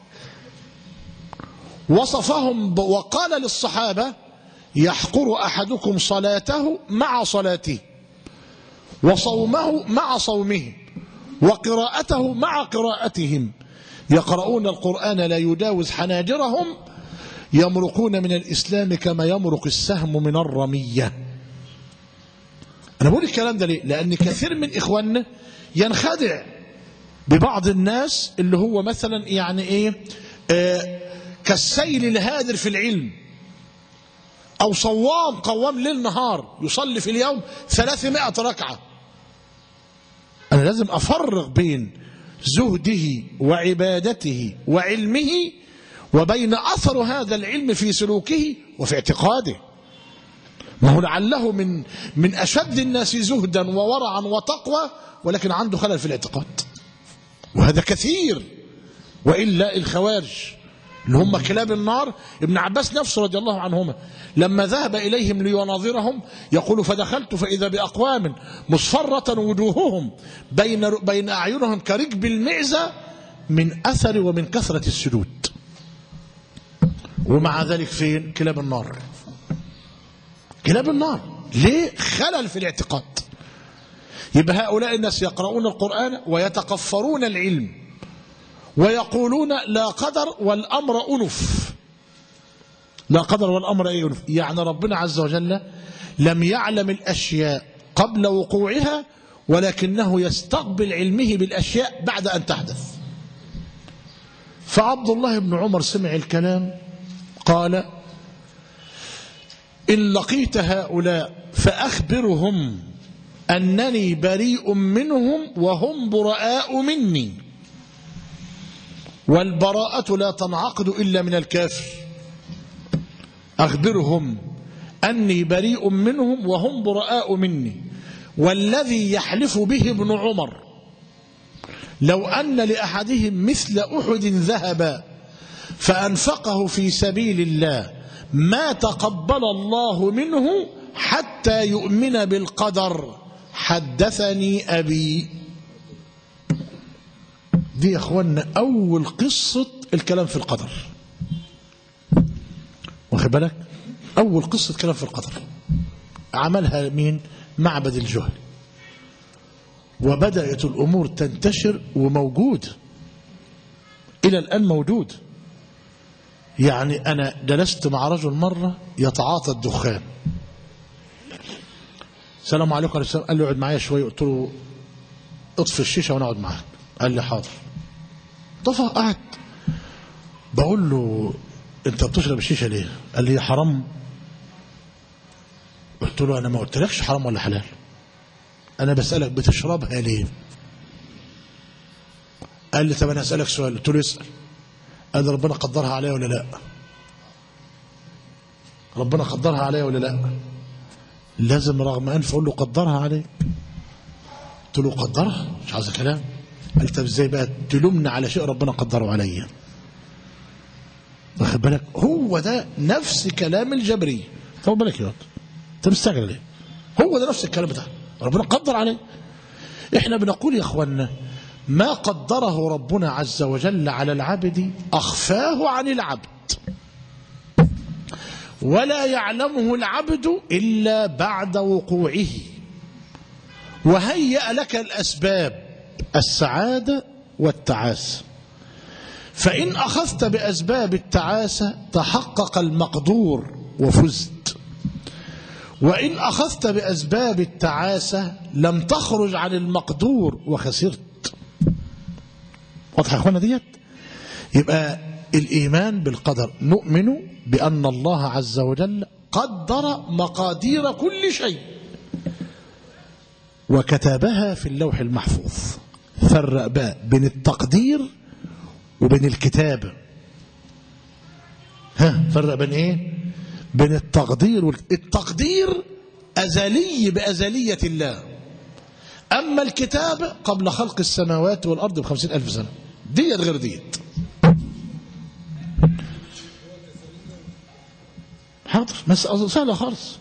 وصفهم وقال للصحابة يحقر أحدكم صلاته مع صلاته وصومه مع صومه وقراءته مع قراءتهم يقرؤون القرآن لا يجاوز حناجرهم يمرقون من الإسلام كما يمرق السهم من الرمية أنا بقول الكلام ده ليه لأن كثير من إخواننا ينخدع ببعض الناس اللي هو مثلا يعني إيه آه كالسيل الهادر في العلم أو صوام قوام ليل نهار يصلي في اليوم ثلاثمائة ركعة أنا لازم أفرق بين زهده وعبادته وعلمه وبين أثر هذا العلم في سلوكه وفي اعتقاده ما هو لعله من من أشد الناس زهدا وورعا وتقوى ولكن عنده خلل في الاعتقاد وهذا كثير وإلا الخوارج اللي هم كلاب النار ابن عباس نفسه رضي الله عنهما لما ذهب إليهم ليناظرهم يقول فدخلت فإذا بأقوام مصفرة وجوههم بين بين أعينهم كركب المعزة من أثر ومن كثرة السجود ومع ذلك فين كلاب النار كلاب النار ليه خلل في الاعتقاد يبقى هؤلاء الناس يقرؤون القرآن ويتقفرون العلم ويقولون لا قدر والأمر أنف لا قدر والأمر أي أنف يعني ربنا عز وجل لم يعلم الأشياء قبل وقوعها ولكنه يستقبل علمه بالأشياء بعد أن تحدث فعبد الله بن عمر سمع الكلام قال إن لقيت هؤلاء فأخبرهم أنني بريء منهم وهم براء مني والبراءة لا تنعقد إلا من الكافر أخبرهم أني بريء منهم وهم براء مني والذي يحلف به ابن عمر لو أن لأحدهم مثل أحد ذهبا فأنفقه في سبيل الله ما تقبل الله منه حتى يؤمن بالقدر حدثني أبي دي يا اخوانا اول قصة الكلام في القدر واخد بالك اول قصة كلام في القدر عملها مين معبد الجهل وبدأت الامور تنتشر وموجود الى الان موجود يعني انا جلست مع رجل مرة يتعاطى الدخان السلام عليكم عليه السلام قال له اقعد معايا شويه قلت له اطفي الشيشه وانا اقعد معاك قال لي حاضر طفى قعد بقول له انت بتشرب الشيشه ليه قال لي حرام قلت له انا ما قلتلكش حرام ولا حلال انا بسالك بتشربها ليه قال لي طب انا اسالك سؤال قلت له اسال قال لي ربنا قدرها عليا ولا لا ربنا قدرها عليا ولا لا لازم رغم انف اقول له قدرها عليك قلت له قدرها مش عاوز كلام قال طب ازاي بقى تلومنا على شيء ربنا قدره عليا واخد بالك هو ده نفس كلام الجبري طب بالك يا انت مستعجل ليه هو ده نفس الكلام بتاعه ربنا قدر عليه احنا بنقول يا اخوانا ما قدره ربنا عز وجل على العبد اخفاه عن العبد ولا يعلمه العبد الا بعد وقوعه وهيأ لك الاسباب السعادة والتعاسة فإن أخذت بأسباب التعاسة تحقق المقدور وفزت وإن أخذت بأسباب التعاسة لم تخرج عن المقدور وخسرت واضح يا أخوانا ديت يبقى الإيمان بالقدر نؤمن بأن الله عز وجل قدر مقادير كل شيء وكتبها في اللوح المحفوظ فرق بقى بين التقدير وبين الكتابة ها فرق بين ايه بين التقدير والتقدير أزلي بأزلية الله أما الكتابة قبل خلق السماوات والأرض بخمسين ألف سنة ديت غير ديت حاضر مسألة سهلة خالص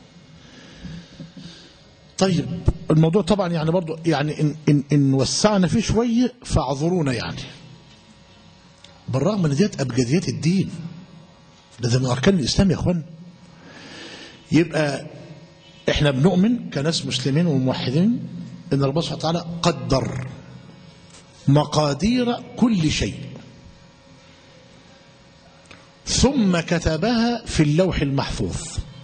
طيب الموضوع طبعا يعني برضو يعني إن, إن, إن وسعنا فيه شوية فاعذرونا يعني بالرغم من ديت أبجديات الدين ده من أركان الإسلام يا أخوان يبقى إحنا بنؤمن كناس مسلمين وموحدين إن ربنا سبحانه وتعالى قدر مقادير كل شيء ثم كتبها في اللوح المحفوظ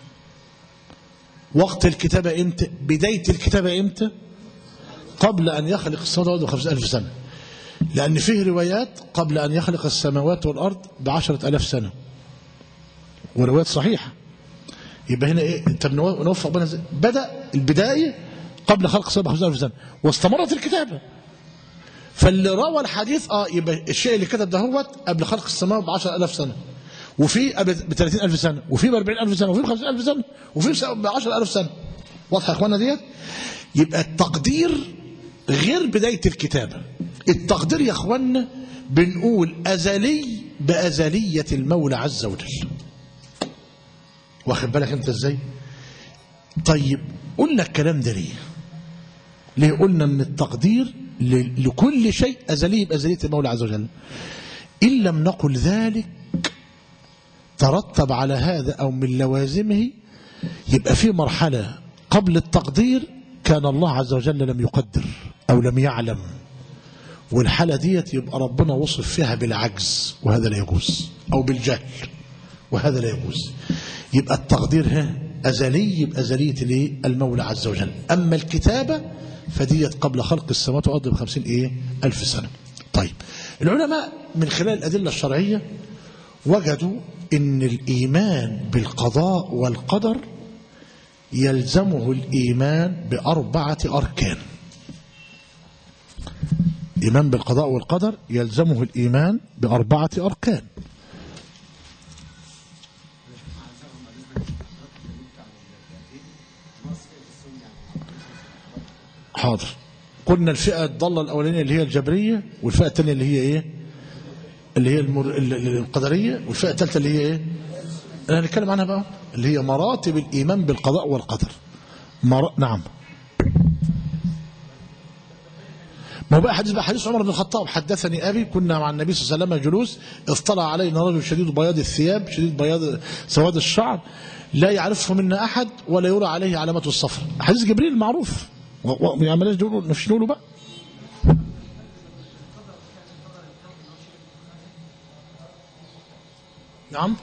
وقت الكتابة امتى بداية الكتابة امتى قبل أن يخلق السماوات بخمسة ألف سنة لأن فيه روايات قبل أن يخلق السماوات والأرض بعشرة ألاف سنة وروايات صحيحة يبقى هنا إيه أنت نوفق بنا زي. بدأ البداية قبل خلق السماوات بخمسة ألف سنة واستمرت الكتابة فاللي روى الحديث اه يبقى الشيء اللي كتب ده هو قبل خلق السماوات بعشرة ألاف سنة وفي ب 30000 سنة وفي ب 40000 سنة وفي ب 50000 سنة وفي ب 10000 سنة واضحة يا اخوانا ديت يبقى التقدير غير بداية الكتابة التقدير يا اخوانا بنقول أزلي بأزلية المولى عز وجل واخد بالك انت ازاي طيب قلنا الكلام ده ليه ليه قلنا ان التقدير ل- لكل شيء أزلي بأزلية المولى عز وجل إن لم نقل ذلك ترتب على هذا أو من لوازمه يبقى في مرحلة قبل التقدير كان الله عز وجل لم يقدر أو لم يعلم والحالة ديت يبقى ربنا وصف فيها بالعجز وهذا لا يجوز أو بالجهل وهذا لا يجوز يبقى التقدير ها أزلي بأزلية الايه؟ المولى عز وجل أما الكتابة فديت قبل خلق السماوات والأرض بخمسين إيه ألف سنة طيب العلماء من خلال الأدلة الشرعية وجدوا ان الايمان بالقضاء والقدر يلزمه الايمان باربعه اركان الايمان بالقضاء والقدر يلزمه الايمان باربعه اركان حاضر قلنا الفئه الضاله الاولانيه اللي هي الجبريه والفئه الثانيه اللي هي ايه اللي هي المر... ال- ال- القدرية والفئة الثالثة اللي هي ايه انا هنتكلم عنها بقى اللي هي مراتب الإيمان بالقضاء والقدر مر... نعم ما هو بقى حديث بقى حديث عمر بن الخطاب حدثني أبي كنا مع النبي صلى الله عليه وسلم جلوس اطلع علينا رجل شديد بياض الثياب شديد بياض سواد الشعر لا يعرفه منا أحد ولا يرى عليه علامة الصفر حديث جبريل معروف و... و... يعني بلاش نقوله مش نقوله بقى نعم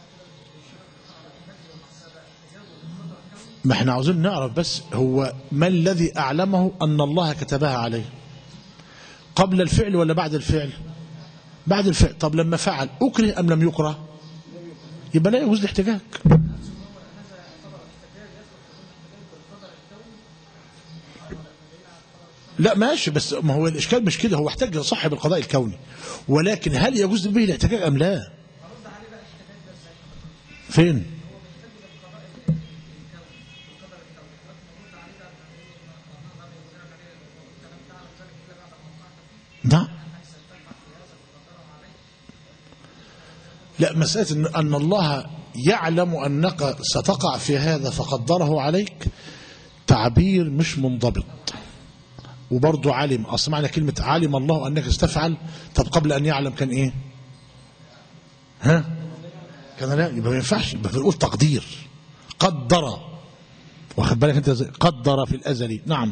ما احنا عاوزين نعرف بس هو ما الذي أعلمه أن الله كتبها عليه قبل الفعل ولا بعد الفعل بعد الفعل طب لما فعل أكره أم لم يكره يبقى لا يجوز الاحتجاج لا ماشي بس ما هو الإشكال مش كده هو احتج صاحب القضاء الكوني ولكن هل يجوز به الاحتجاج أم لا فين نعم لا مسألة أن الله يعلم أنك ستقع في هذا فقدره عليك تعبير مش منضبط وبرضه علم أصل معنى كلمة علم الله أنك استفعل طب قبل أن يعلم كان إيه ها كان لا يبقى ما ينفعش يبقى بنقول تقدير قدر واخد بالك انت ازاي قدر في الازلي نعم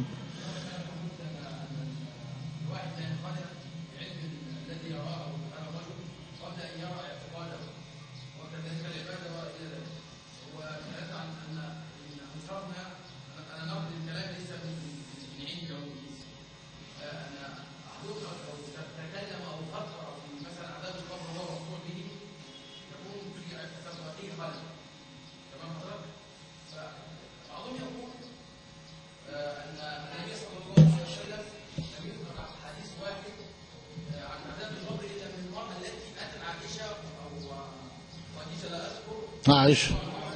عائشة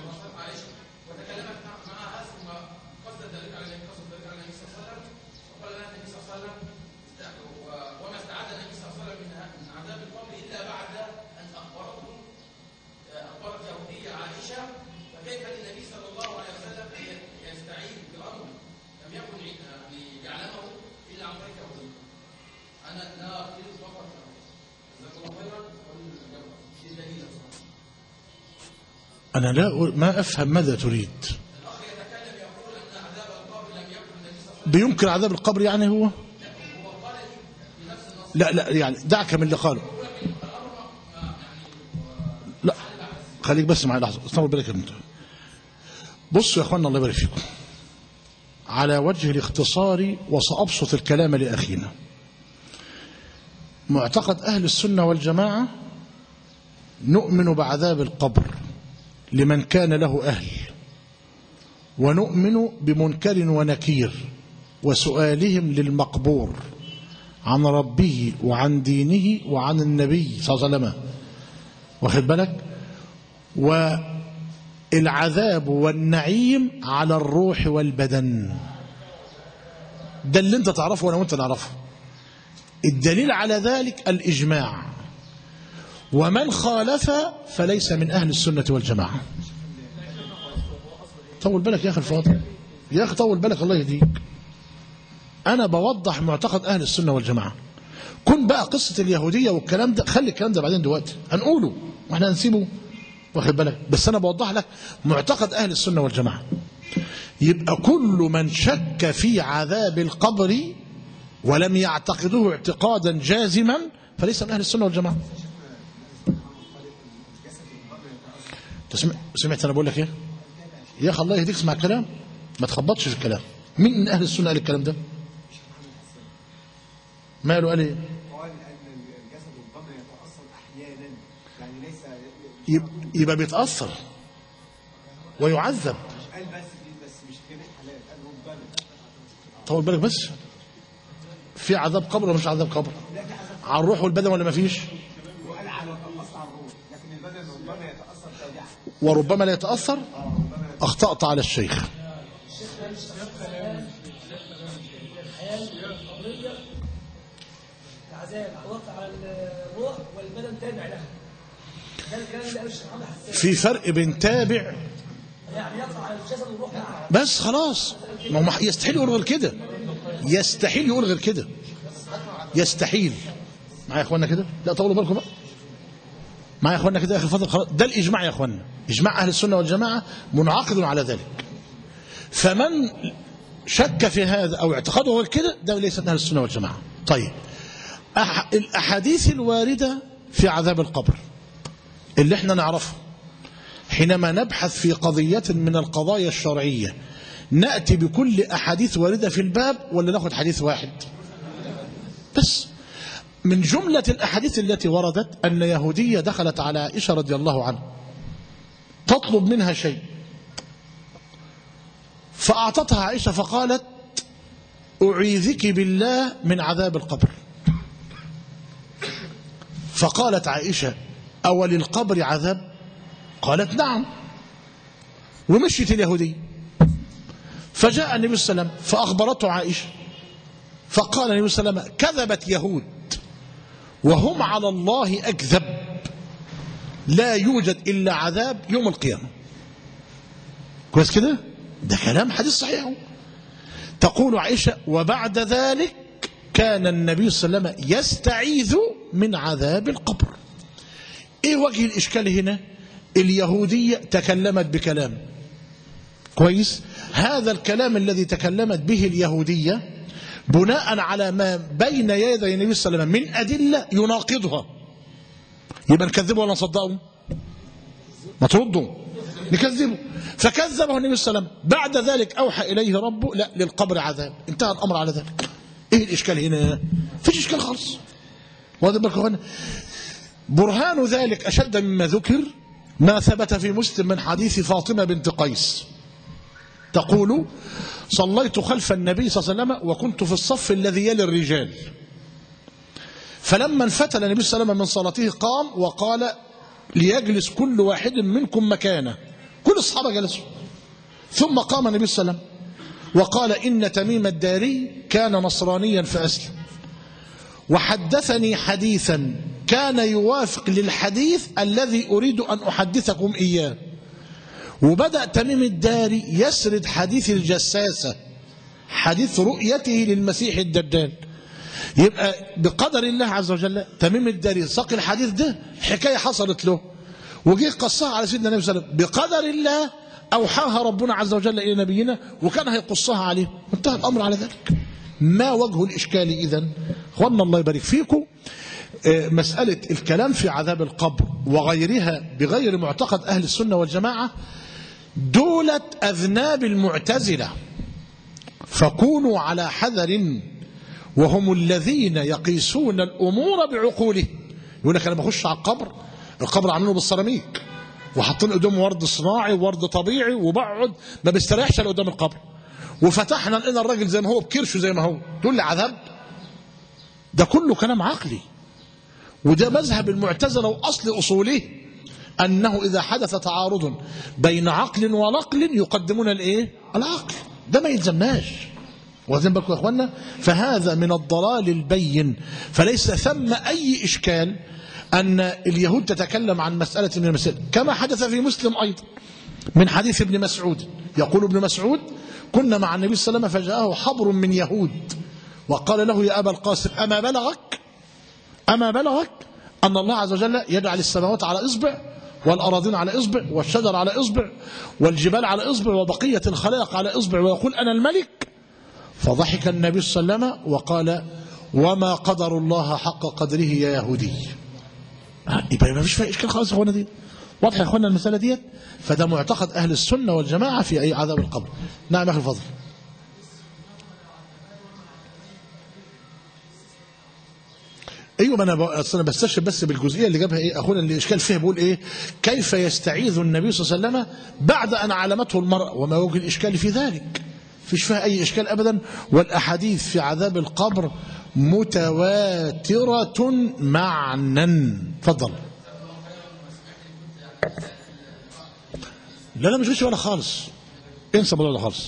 أنا لا أقول- ما أفهم ماذا تريد بيمكن عذاب القبر يعني هو لا لا يعني دعك من اللي قاله لا خليك بس معي لحظة استنى بالك يا بنت بصوا يا اخوانا الله يبارك فيكم على وجه الاختصار وسأبسط الكلام لأخينا معتقد أهل السنة والجماعة نؤمن بعذاب القبر لمن كان له أهل ونؤمن بمنكر ونكير وسؤالهم للمقبور عن ربه وعن دينه وعن النبي صلى الله عليه وسلم واخد بالك والعذاب والنعيم على الروح والبدن ده اللي انت تعرفه وانا وانت نعرفه الدليل على ذلك الإجماع ومن خالف فليس من أهل السنة والجماعة طول بالك يا أخي الفاضل يا أخي طول بالك الله يهديك أنا بوضح معتقد أهل السنة والجماعة كن بقى قصة اليهودية والكلام ده خلي الكلام ده بعدين دلوقتي هنقوله واحنا هنسيبه واخد بالك بس أنا بوضح لك معتقد أهل السنة والجماعة يبقى كل من شك في عذاب القبر ولم يعتقده اعتقادا جازما فليس من أهل السنة والجماعة سمعت أنا بقول لك إيه يا أخي الله يهديك اسمع الكلام ما تخبطش في الكلام مين من أهل السنة قال الكلام ده ماله قال ايه قال ان الجسد والقبر يتاثر احيانا يعني ليس يب- يبقى بيتأثر ويعذب مش قال بس دي بس مش جميع الحالات قال ربما طول بالك بس في عذاب قبر ولا مش عذاب قبر على الروح والبدن ولا ما فيش وقال على الاصل على الروح لكن البدن ربما يتاثر تابعا وربما لا يتأثر أخطأت على الشيخ العذاب وقع على الروح والبدن تابع لها ده الكلام اللي قاله الشيخ محمد حسان في فرق بين تابع يعني يقع على الجسد والروح معا بس خلاص ما هو مح- يستحيل يقول غير كده يستحيل يقول غير كده يستحيل معايا يا اخوانا كده لا طولوا بالكم بقى معايا يا اخوانا كده يا اخي الفاضل خلاص ده الاجماع يا اخوانا اجماع اهل السنه والجماعه منعقد على ذلك فمن شك في هذا او اعتقاده غير كده ده ليس من اهل السنه والجماعه طيب أح الاحاديث الوارده في عذاب القبر اللي احنا نعرفه حينما نبحث في قضية من القضايا الشرعية نأتي بكل أحاديث واردة في الباب ولا ناخد حديث واحد بس من جملة الأحاديث التي وردت أن يهودية دخلت على عائشة رضي الله عنها تطلب منها شيء فأعطتها عائشة فقالت أعيذك بالله من عذاب القبر فقالت عائشة أول القبر عذاب قالت نعم ومشيت اليهودية فجاء النبي صلى الله عليه وسلم فأخبرته عائشة فقال النبي صلى الله عليه وسلم كذبت يهود وهم على الله أكذب لا يوجد إلا عذاب يوم القيامة كويس كده ده كلام حديث صحيح تقول عائشة وبعد ذلك كان النبي صلى الله عليه وسلم يستعيذ من عذاب القبر ايه وجه الاشكال هنا اليهودية تكلمت بكلام كويس هذا الكلام الذي تكلمت به اليهودية بناء على ما بين يدي النبي صلى الله عليه وسلم من أدلة يناقضها يبقى نكذبه ولا نصدقه ما تردوا نكذبه فكذبه النبي صلى الله عليه وسلم بعد ذلك أوحى إليه ربه لا للقبر عذاب انتهى الأمر على ذلك ايه الإشكال هنا فيش إشكال خالص واخد بالكم هنا برهان ذلك أشد مما ذكر ما ثبت في مسلم من حديث فاطمة بنت قيس تقول صليت خلف النبي صلى الله عليه وسلم وكنت في الصف الذي يلي الرجال فلما انفتل النبي صلى الله عليه وسلم من صلاته قام وقال ليجلس كل واحد منكم مكانه كل الصحابة جلسوا ثم قام النبي صلى الله عليه وسلم وقال إن تميم الداري كان نصرانيا فأسلم وحدثني حديثا كان يوافق للحديث الذي أريد أن أحدثكم إياه وبدأ تميم الداري يسرد حديث الجساسة حديث رؤيته للمسيح الدجال يبقى بقدر الله عز وجل تميم الداري ساق الحديث ده حكاية حصلت له وجه قصها على سيدنا النبي صلى الله عليه وسلم بقدر الله أوحاها ربنا عز وجل إلى نبينا وكان هيقصها عليه وانتهى الأمر على ذلك ما وجه الإشكال إذن أخوانا الله يبارك فيكم آه، مسألة الكلام في عذاب القبر وغيرها بغير معتقد أهل السنة والجماعة دولة أذناب المعتزلة فكونوا على حذر وهم الذين يقيسون الأمور بعقوله يقول لك أنا بخش على القبر القبر عاملينه بالسيراميك وحاطين قدام ورد صناعي وورد طبيعي وبقعد ما بيستريحش الا قدام القبر وفتحنا لقينا الراجل زي ما هو بكرشه زي ما هو تقول لي عذاب ده كله كلام عقلي وده مذهب المعتزله واصل اصوله أنه إذا حدث تعارض بين عقل ونقل يقدمون الإيه؟ العقل ده ما يلزمناش واخدين بالكم يا اخوانا فهذا من الضلال البين فليس ثم اي اشكال ان اليهود تتكلم عن مساله من المسائل كما حدث في مسلم ايضا من حديث ابن مسعود يقول ابن مسعود كنا مع النبي صلى الله عليه وسلم فجاءه حبر من يهود وقال له يا ابا القاسم اما بلغك اما بلغك ان الله عز وجل يجعل السماوات على اصبع والأراضين على إصبع والشجر على إصبع والجبال على إصبع وبقية الخلائق على إصبع ويقول أنا الملك فضحك النبي صلى الله عليه وسلم وقال وما قدر الله حق قدره يا يهودي يبقى ما فيش فيها اشكال خالص يا اخوانا دي واضح يا اخوانا المساله ديت فده معتقد اهل السنه والجماعه في اي عذاب القبر نعم يا اخي الفضل ايوه ما انا ب- أصل انا بستشهد بس بالجزئيه اللي جابها ايه اخونا اللي اشكال فيها بيقول ايه كيف يستعيذ النبي صلى الله عليه وسلم بعد ان علمته المرأة وما وجه الاشكال في ذلك فيش فيها اي اشكال ابدا والاحاديث في عذاب القبر متواتره معنا تفضل لا لا مش غش ولا خالص انسى الموضوع ده خالص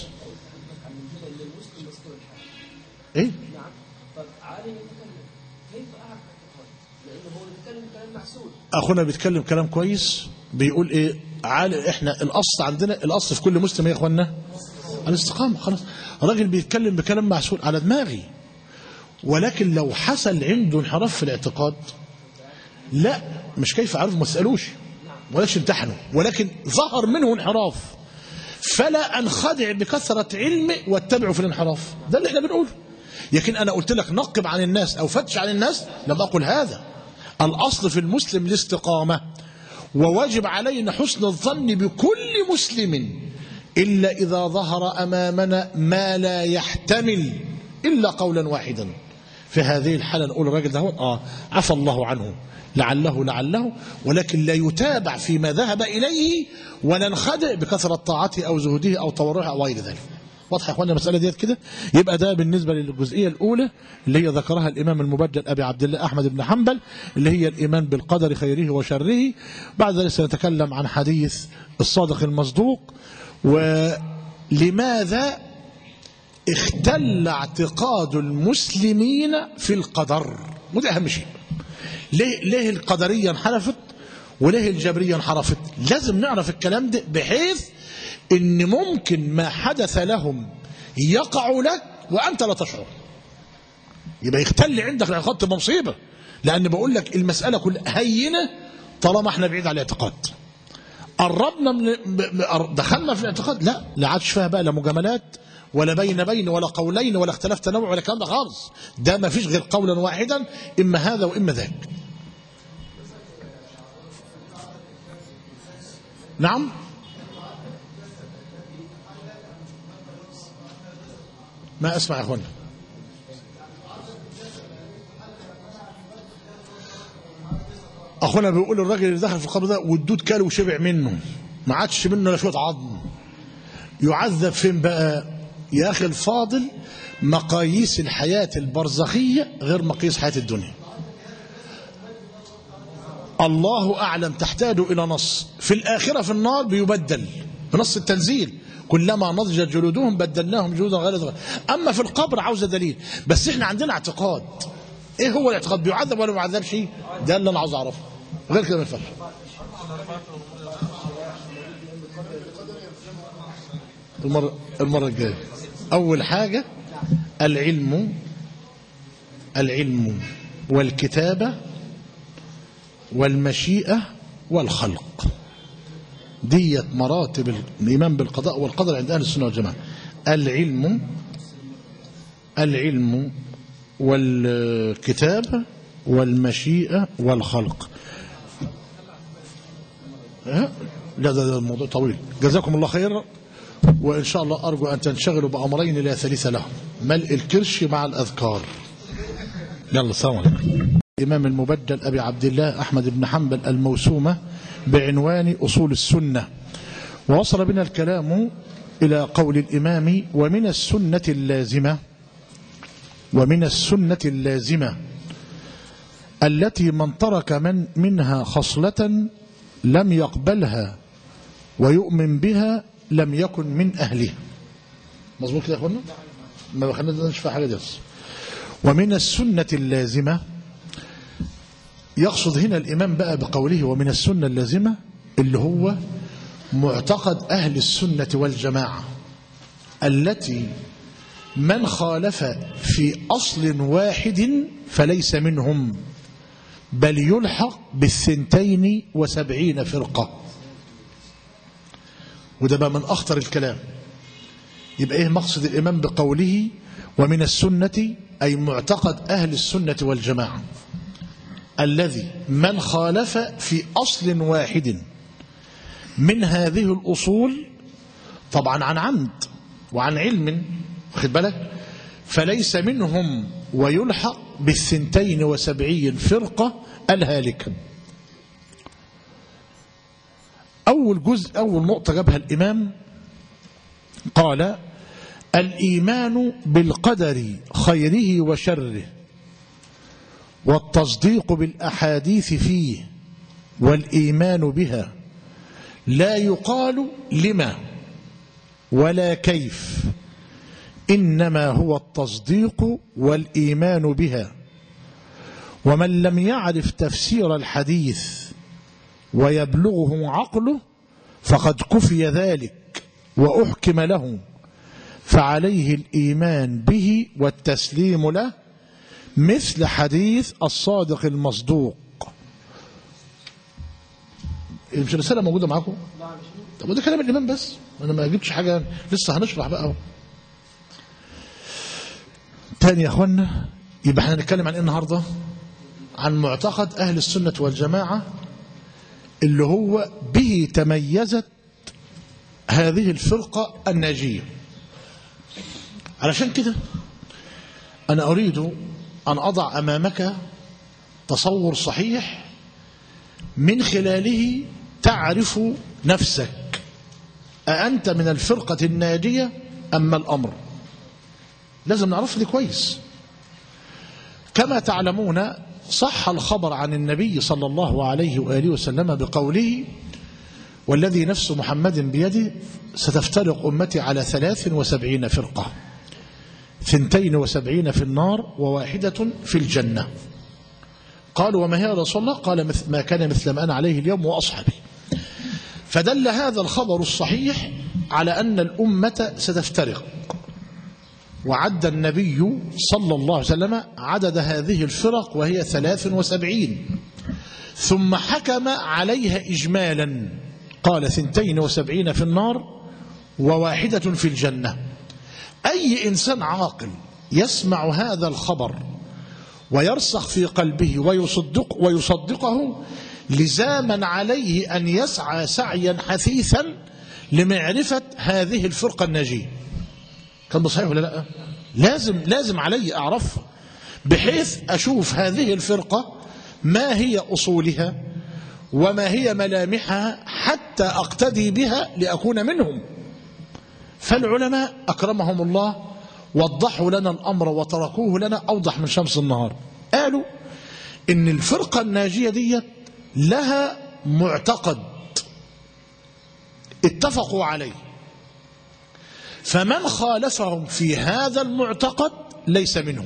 ايه نعم طب عالم يتكلم كيف اعرف اعتقاد؟ لانه هو يتكلم كلام محسوب اخونا بيتكلم كلام كويس بيقول ايه عال احنا الاصل عندنا الاصل في كل مسلم يا اخوانا الاستقامه خلاص راجل بيتكلم بكلام محسول على دماغي ولكن لو حصل عنده انحراف في الاعتقاد لا مش كيف عرف ما تسالوش ولاش امتحنوا ولكن ظهر منه انحراف فلا انخدع بكثره علمي واتبعه في الانحراف ده اللي احنا بنقوله لكن انا قلت لك نقب عن الناس او فتش عن الناس لم اقل هذا الاصل في المسلم الاستقامه وواجب علينا حسن الظن بكل مسلم الا اذا ظهر امامنا ما لا يحتمل الا قولا واحدا في هذه الحاله نقول الراجل ده هو اه عفى الله عنه لعله لعله ولكن لا يتابع فيما ذهب اليه وننخدع بكثره طاعته او زهده او تورعه او غير ذلك واضحه يا اخوانا المساله ديت كده يبقى ده بالنسبه للجزئيه الاولى اللي هي ذكرها الامام المبجل ابي عبد الله احمد بن حنبل اللي هي الايمان بالقدر خيره وشره بعد ذلك سنتكلم عن حديث الصادق المصدوق ولماذا اختل اعتقاد المسلمين في القدر وده اهم شيء ليه ليه القدريه انحرفت وليه الجبريه انحرفت لازم نعرف الكلام ده بحيث ان ممكن ما حدث لهم يقع لك وانت لا تشعر يبقى يختل عندك الاعتقاد تبقى مصيبه لان بقول لك المساله كلها هينه طالما احنا بعيد عن الاعتقاد قربنا من ب- ب- دخلنا في الاعتقاد لا لا عادش فيها بقى لا مجاملات ولا بين بين ولا قولين ولا اختلاف تنوع ولا الكلام ده خالص ده ما فيش غير قولا واحدا اما هذا واما ذاك نعم ما اسمع يا اخوانا اخونا بيقول الراجل اللي دخل في القبر ده والدود كاله وشبع منه ما عادش منه الا شويه عظم يعذب فين بقى يا اخي الفاضل مقاييس الحياه البرزخيه غير مقاييس حياه الدنيا الله اعلم تحتاج الى نص في الاخره في النار بيبدل بنص التنزيل كلما نضجت جلودهم بدلناهم جلودا غير ذلك اما في القبر عاوزه دليل بس احنا عندنا اعتقاد ايه هو الاعتقاد بيعذب ولا ما بيعذبش ده اللي انا عاوز اعرفه غير كده ما ينفعش المرة المرة الجاية أول حاجة العلم العلم والكتابة والمشيئة والخلق ديت مراتب الإيمان بالقضاء والقدر عند أهل السنة والجماعة العلم العلم والكتابة والمشيئة والخلق ها؟ لا ده, ده الموضوع طويل جزاكم الله خيرا وإن شاء الله أرجو أن تنشغلوا بأمرين لا ثالث لهم ملء الكرش مع الأذكار يلا السلام عليكم الإمام المبجل أبي عبد الله أحمد بن حنبل الموسومة بعنوان أصول السنة ووصل بنا الكلام إلى قول الإمام ومن السنة اللازمة ومن السنة اللازمة التي من ترك من منها خصلة لم يقبلها ويؤمن بها لم يكن من أهلها مظبوط كده يا اخوانا ما خلينا نشوف حاجه دي بس ومن السنة اللازمة يقصد هنا الإمام بقى بقوله ومن السنة اللازمة اللي هو معتقد أهل السنة والجماعة التي من خالف في أصل واحد فليس منهم بل يلحق بالثنتين وسبعين فرقة وده بقى من أخطر الكلام يبقى إيه مقصد الإمام بقوله ومن السنة أي معتقد أهل السنة والجماعة الذي من خالف في أصل واحد من هذه الأصول طبعا عن عمد وعن علم واخد بالك فليس منهم ويلحق بالثنتين وسبعين فرقة الهالكة أول جزء أول نقطة جابها الإمام قال الإيمان بالقدر خيره وشره والتصديق بالأحاديث فيه والإيمان بها لا يقال لما ولا كيف إنما هو التصديق والإيمان بها ومن لم يعرف تفسير الحديث ويبلغه عقله فقد كفي ذلك وأحكم له فعليه الإيمان به والتسليم له مثل حديث الصادق المصدوق مش الرسالة موجودة معاكم طب وده كلام الإمام بس أنا ما جبتش حاجة لسه هنشرح بقى اهو تاني يا أخوانا يبقى احنا هنتكلم عن ايه النهاردة عن معتقد أهل السنة والجماعة اللي هو به تميزت هذه الفرقة الناجية علشان كده أنا أريد أن أضع أمامك تصور صحيح من خلاله تعرف نفسك أأنت من الفرقة الناجية أما الأمر لازم نعرف دي كويس كما تعلمون صح الخبر عن النبي صلى الله عليه وآله وسلم بقوله والذي نفس محمد بيده ستفترق أمتي على ثلاث وسبعين فرقة ثنتين وسبعين في النار وواحدة في الجنة قالوا وما هي يا رسول الله قال مثل ما كان مثل ما أنا عليه اليوم وأصحابي فدل هذا الخبر الصحيح على أن الأمة ستفترق وعد النبي صلى الله عليه وسلم عدد هذه الفرق وهي ثلاث وسبعين ثم حكم عليها إجمالا قال ثنتين وسبعين في النار وواحدة في الجنة أي إنسان عاقل يسمع هذا الخبر ويرسخ في قلبه ويصدق ويصدقه لزاما عليه أن يسعى سعيا حثيثا لمعرفة هذه الفرقة الناجية كان صحيح ولا لا لازم لازم علي أعرفها بحيث أشوف هذه الفرقة ما هي أصولها وما هي ملامحها حتى أقتدي بها لأكون منهم فالعلماء أكرمهم الله وضحوا لنا الأمر وتركوه لنا أوضح من شمس النهار قالوا إن الفرقة الناجية دي لها معتقد اتفقوا عليه فمن خالفهم في هذا المعتقد ليس منهم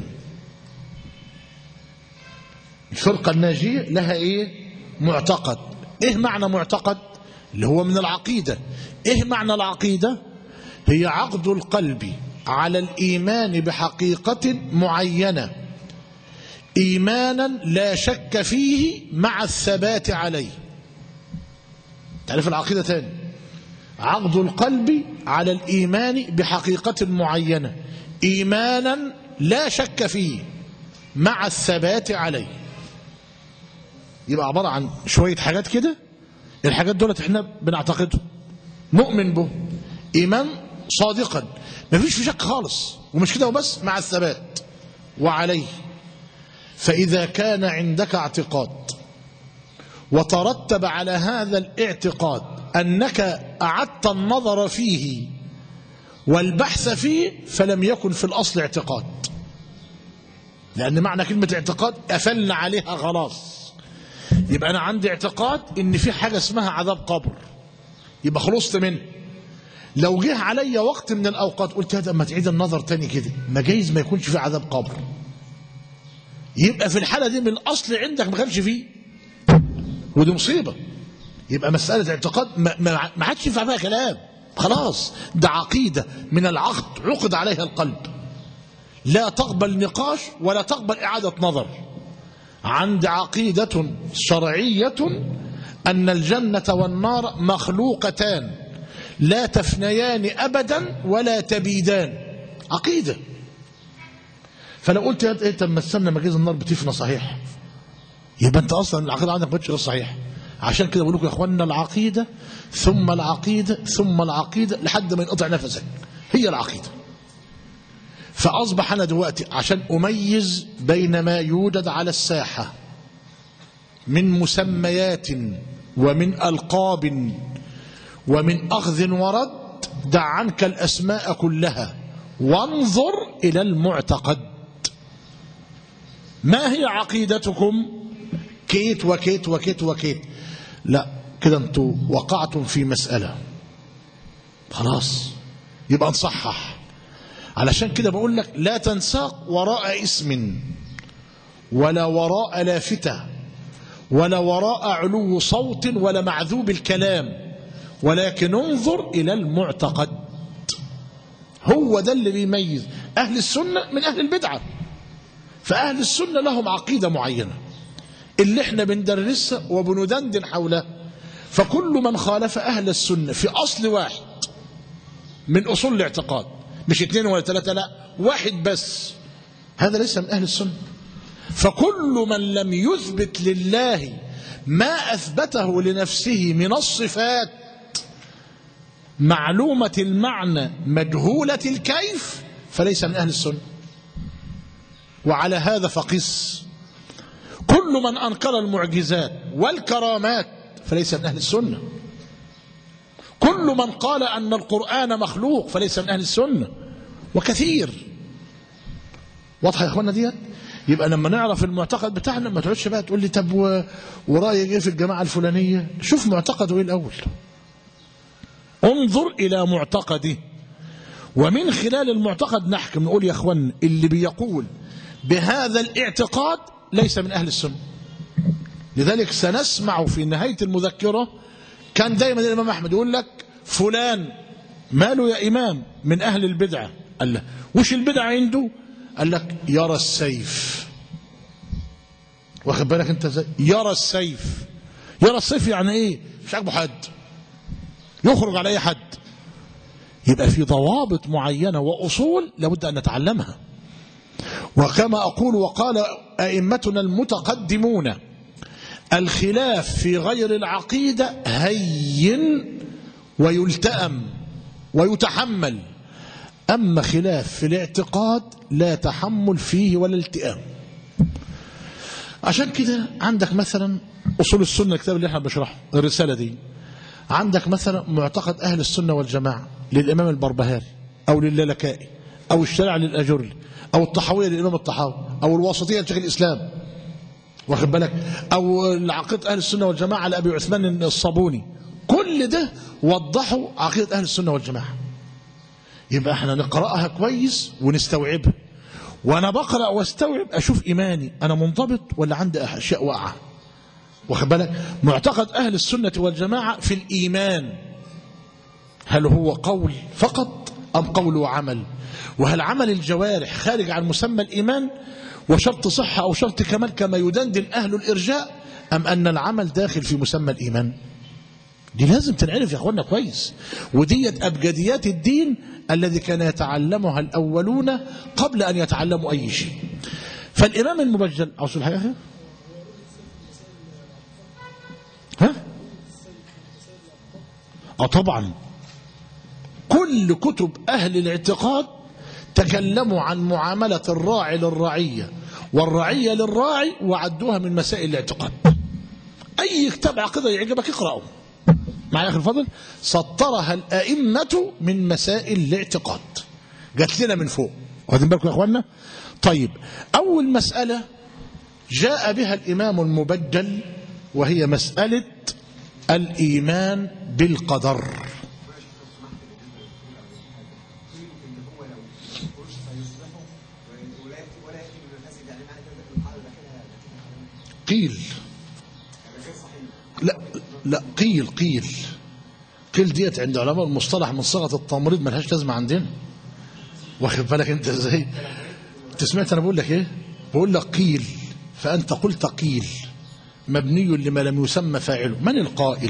الفرقة الناجية لها ايه معتقد ايه معنى معتقد اللي هو من العقيدة ايه معنى العقيدة هي عقد القلب على الإيمان بحقيقة معينة إيمانا لا شك فيه مع الثبات عليه تعرف العقيدة تاني عقد القلب على الإيمان بحقيقة معينة إيمانا لا شك فيه مع الثبات عليه يبقى عبارة عن شوية حاجات كده الحاجات دولت احنا بنعتقدهم نؤمن به إيمان صادقا ما فيش في شك خالص ومش كده وبس مع الثبات وعليه فإذا كان عندك اعتقاد وترتب على هذا الاعتقاد أنك أعدت النظر فيه والبحث فيه فلم يكن في الأصل اعتقاد لأن معنى كلمة اعتقاد قفلنا عليها خلاص يبقى انا عندي اعتقاد ان في حاجه اسمها عذاب قبر يبقى خلصت منه لو جه عليا وقت من الاوقات قلت هذا اما تعيد النظر تاني كده ما جايز ما يكونش في عذاب قبر يبقى في الحاله دي من الاصل عندك ما كانش فيه ودي مصيبه يبقى مساله اعتقاد ما, ما, ما عادش ينفع فيها كلام خلاص ده عقيده من العقد عقد عليها القلب لا تقبل نقاش ولا تقبل اعاده نظر عند عقيده شرعيه ان الجنه والنار مخلوقتان لا تفنيان ابدا ولا تبيدان عقيده فلو قلت يا ايه طب ما استنى ما جاز النار بتفنى صحيح يبقى انت اصلا العقيده عندك ما غير صحيح عشان كده بقول لكم يا اخوانا العقيده ثم العقيده ثم العقيده لحد ما ينقطع نفسك هي العقيده فاصبح انا دلوقتي عشان اميز بين ما يوجد على الساحه من مسميات ومن القاب ومن اخذ ورد دع عنك الاسماء كلها وانظر الى المعتقد ما هي عقيدتكم كيت وكيت وكيت وكيت لا كده انتوا وقعتم في مسألة خلاص يبقى نصحح علشان كده بقول لك لا تنساق وراء اسم ولا وراء لافتة ولا وراء علو صوت ولا معذوب الكلام ولكن انظر إلى المعتقد هو ده اللي بيميز أهل السنة من أهل البدعة فأهل السنة لهم عقيدة معينة اللي احنا بندرسها وبندندن حولها فكل من خالف أهل السنة في أصل واحد من أصول الاعتقاد مش اثنين ولا ثلاثة لا واحد بس هذا ليس من أهل السنة فكل من لم يثبت لله ما أثبته لنفسه من الصفات معلومة المعنى مجهولة الكيف فليس من أهل السنة وعلى هذا فقس كل من أنكر المعجزات والكرامات فليس من أهل السنة كل من قال أن القرآن مخلوق فليس من أهل السنة وكثير واضحة يا أخوانا ديت يبقى لما نعرف المعتقد بتاعنا ما تقعدش بقى تقول لي طب و- ورأيك ايه في الجماعة الفلانية شوف معتقده ايه الأول انظر إلى معتقده ومن خلال المعتقد نحكم نقول يا اخوان اللي بيقول بهذا الاعتقاد ليس من أهل السنة لذلك سنسمع في نهاية المذكرة كان دايما الإمام أحمد يقول لك فلان ماله يا إمام من أهل البدعة قال له وش البدعة عنده قال لك يرى السيف واخد بالك انت ازاي يرى السيف يرى السيف يعني ايه مش عاجبه حد يخرج على اي حد يبقى في ضوابط معينة وأصول لابد أن نتعلمها وكما أقول وقال أئمتنا المتقدمون الخلاف في غير العقيدة هين ويلتأم ويتحمل أما خلاف في الاعتقاد لا تحمل فيه ولا التئام عشان كده عندك مثلا أصول السنة الكتاب اللي احنا بنشرحه الرسالة دي عندك مثلا معتقد أهل السنة والجماعة للإمام البربهاري أو للالكائي أو الشرع للأجري أو الطحاوية للإمام الطحاوي أو الواسطية لشيخ الإسلام واخد بالك أو العقيدة أهل السنة والجماعة لأبي عثمان الصابوني كل ده وضحوا عقيدة أهل السنة والجماعة يبقى احنا نقرأها كويس ونستوعبها وانا بقرأ واستوعب اشوف ايماني انا منضبط ولا عندي اشياء واقعه واخد بالك معتقد اهل السنه والجماعه في الايمان هل هو قول فقط ام قول وعمل وهل عمل الجوارح خارج عن مسمى الايمان وشرط صحه او شرط كمال كما يدندن اهل الارجاء ام ان العمل داخل في مسمى الايمان دي لازم تنعرف يا اخوانا كويس وديت ابجديات الدين الذي كان يتعلمها الاولون قبل ان يتعلموا اي شيء فالامام المبجل عاوز حاجه أخي؟ ها اه طبعا كل كتب اهل الاعتقاد تكلموا عن معامله الراعي للرعيه والرعيه للراعي وعدوها من مسائل الاعتقاد اي كتاب عقيده يعجبك اقراه معايا اخي الفضل سطرها الائمه من مسائل الاعتقاد جات لنا من فوق واخدين بالكم يا اخوانا طيب اول مساله جاء بها الامام المبجل وهي مسألة الإيمان بالقدر ان هو لو قرش فيصبحوا ولا ولا ياتي بالمفاسد يعني معنى كده ان القاعده داخلها نتيجه قيل هذا غير صحيح لا لا قيل قيل قيل ديت عند علماء المصطلح من صيغه التمريض ملهاش لازمه عندنا واخد بالك انت ازاي انت سمعت انا بقول لك ايه بقول لك قيل فانت قلت قيل مبني لما لم يسمى فاعله من القائل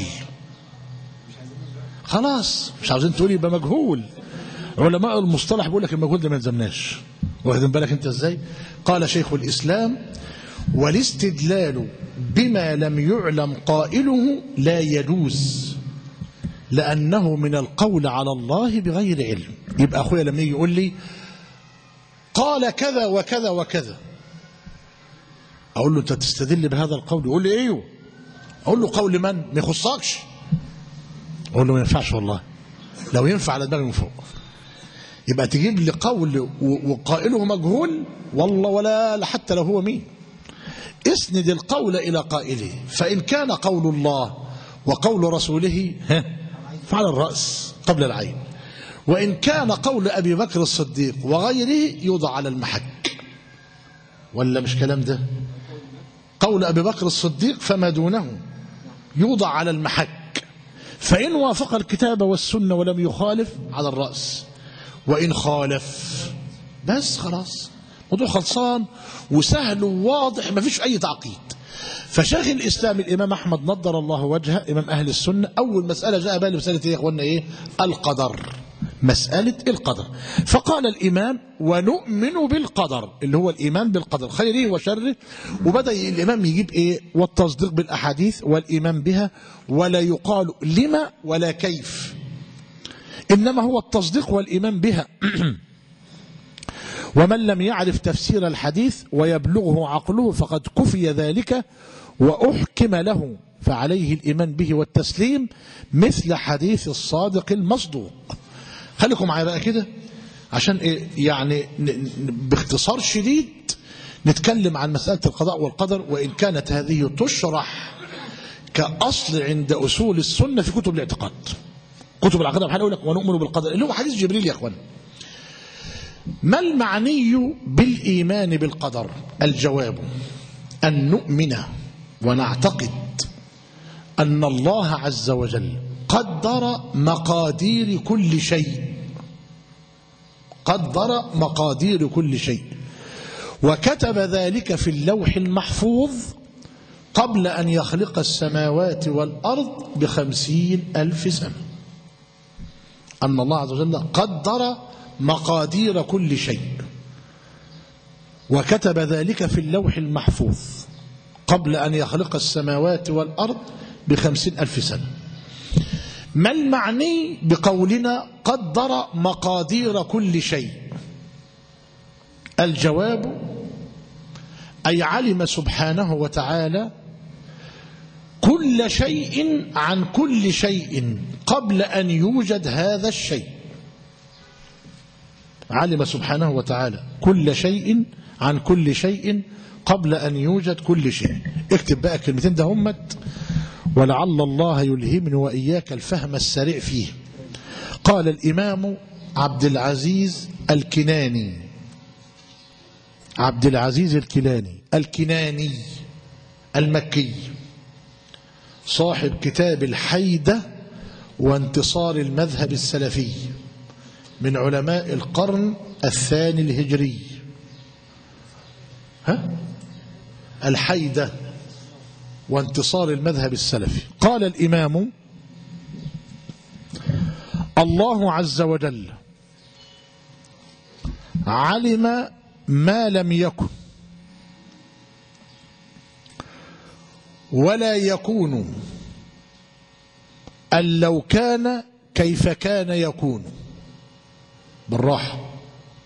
خلاص مش عاوزين تقول يبقى مجهول علماء المصطلح بيقول لك المجهول ده ما يلزمناش واخدين بالك انت ازاي قال شيخ الاسلام والاستدلال بما لم يعلم قائله لا يجوز لأنه من القول على الله بغير علم يبقى أخويا لما يجي يقول لي قال كذا وكذا وكذا أقول له أنت تستدل بهذا القول يقول لي أيوه أقول له قول من ما يخصكش أقول له ما ينفعش والله لو ينفع على دماغي من فوق يبقى تجيب لي قول و- وقائله مجهول والله ولا حتى لو هو مين اسند القول إلى قائله فإن كان قول الله وقول رسوله ها، فعلى الرأس قبل العين وإن كان قول أبي بكر الصديق وغيره يوضع على المحك ولا مش كلام ده قول أبي بكر الصديق فما دونه يوضع على المحك فإن وافق الكتاب والسنة ولم يخالف على الرأس وإن خالف بس خلاص موضوع خلصان وسهل وواضح ما فيش أي تعقيد فشيخ الإسلام الإمام أحمد نضر الله وجهه إمام أهل السنة أول مسألة جاء بالي مسألة إيه يا إخوانا إيه القدر مسألة القدر فقال الإمام ونؤمن بالقدر اللي هو الإيمان بالقدر خيره وشره وبدأ الإمام يجيب إيه والتصديق بالأحاديث والإيمان بها ولا يقال لما ولا كيف إنما هو التصديق والإيمان بها ومن لم يعرف تفسير الحديث ويبلغه عقله فقد كفي ذلك وأحكم له فعليه الإيمان به والتسليم مثل حديث الصادق المصدوق خليكم معايا بقى كده عشان إيه يعني ن- ن- باختصار شديد نتكلم عن مسألة القضاء والقدر وإن كانت هذه تشرح كأصل عند أصول السنة في كتب الاعتقاد كتب العقيدة بحال يقول لك ونؤمن بالقدر اللي هو حديث جبريل يا اخوان ما المعني بالإيمان بالقدر الجواب أن نؤمن ونعتقد أن الله عز وجل قدر مقادير كل شيء قدر مقادير كل شيء وكتب ذلك في اللوح المحفوظ قبل أن يخلق السماوات والأرض بخمسين ألف سنة أن الله عز وجل قدر مقادير كل شيء وكتب ذلك في اللوح المحفوظ قبل أن يخلق السماوات والأرض بخمسين ألف سنة ما المعني بقولنا قدر مقادير كل شيء الجواب أي علم سبحانه وتعالى كل شيء عن كل شيء قبل أن يوجد هذا الشيء علم سبحانه وتعالى كل شيء عن كل شيء قبل أن يوجد كل شيء اكتب بقى كلمتين ده همت ولعل الله يلهمني وإياك الفهم السريع فيه قال الإمام عبد العزيز الكناني عبد العزيز الكناني الكناني المكي صاحب كتاب الحيدة وانتصار المذهب السلفي من علماء القرن الثاني الهجري ها الحيدة وانتصار المذهب السلفي قال الإمام الله عز وجل علم ما لم يكن ولا يكون أن لو كان كيف كان يكون بالراحة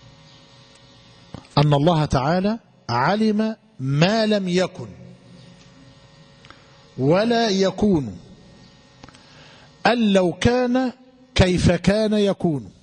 أن الله تعالى علم ما لم يكن ولا يكون أن لو كان كيف كان يكون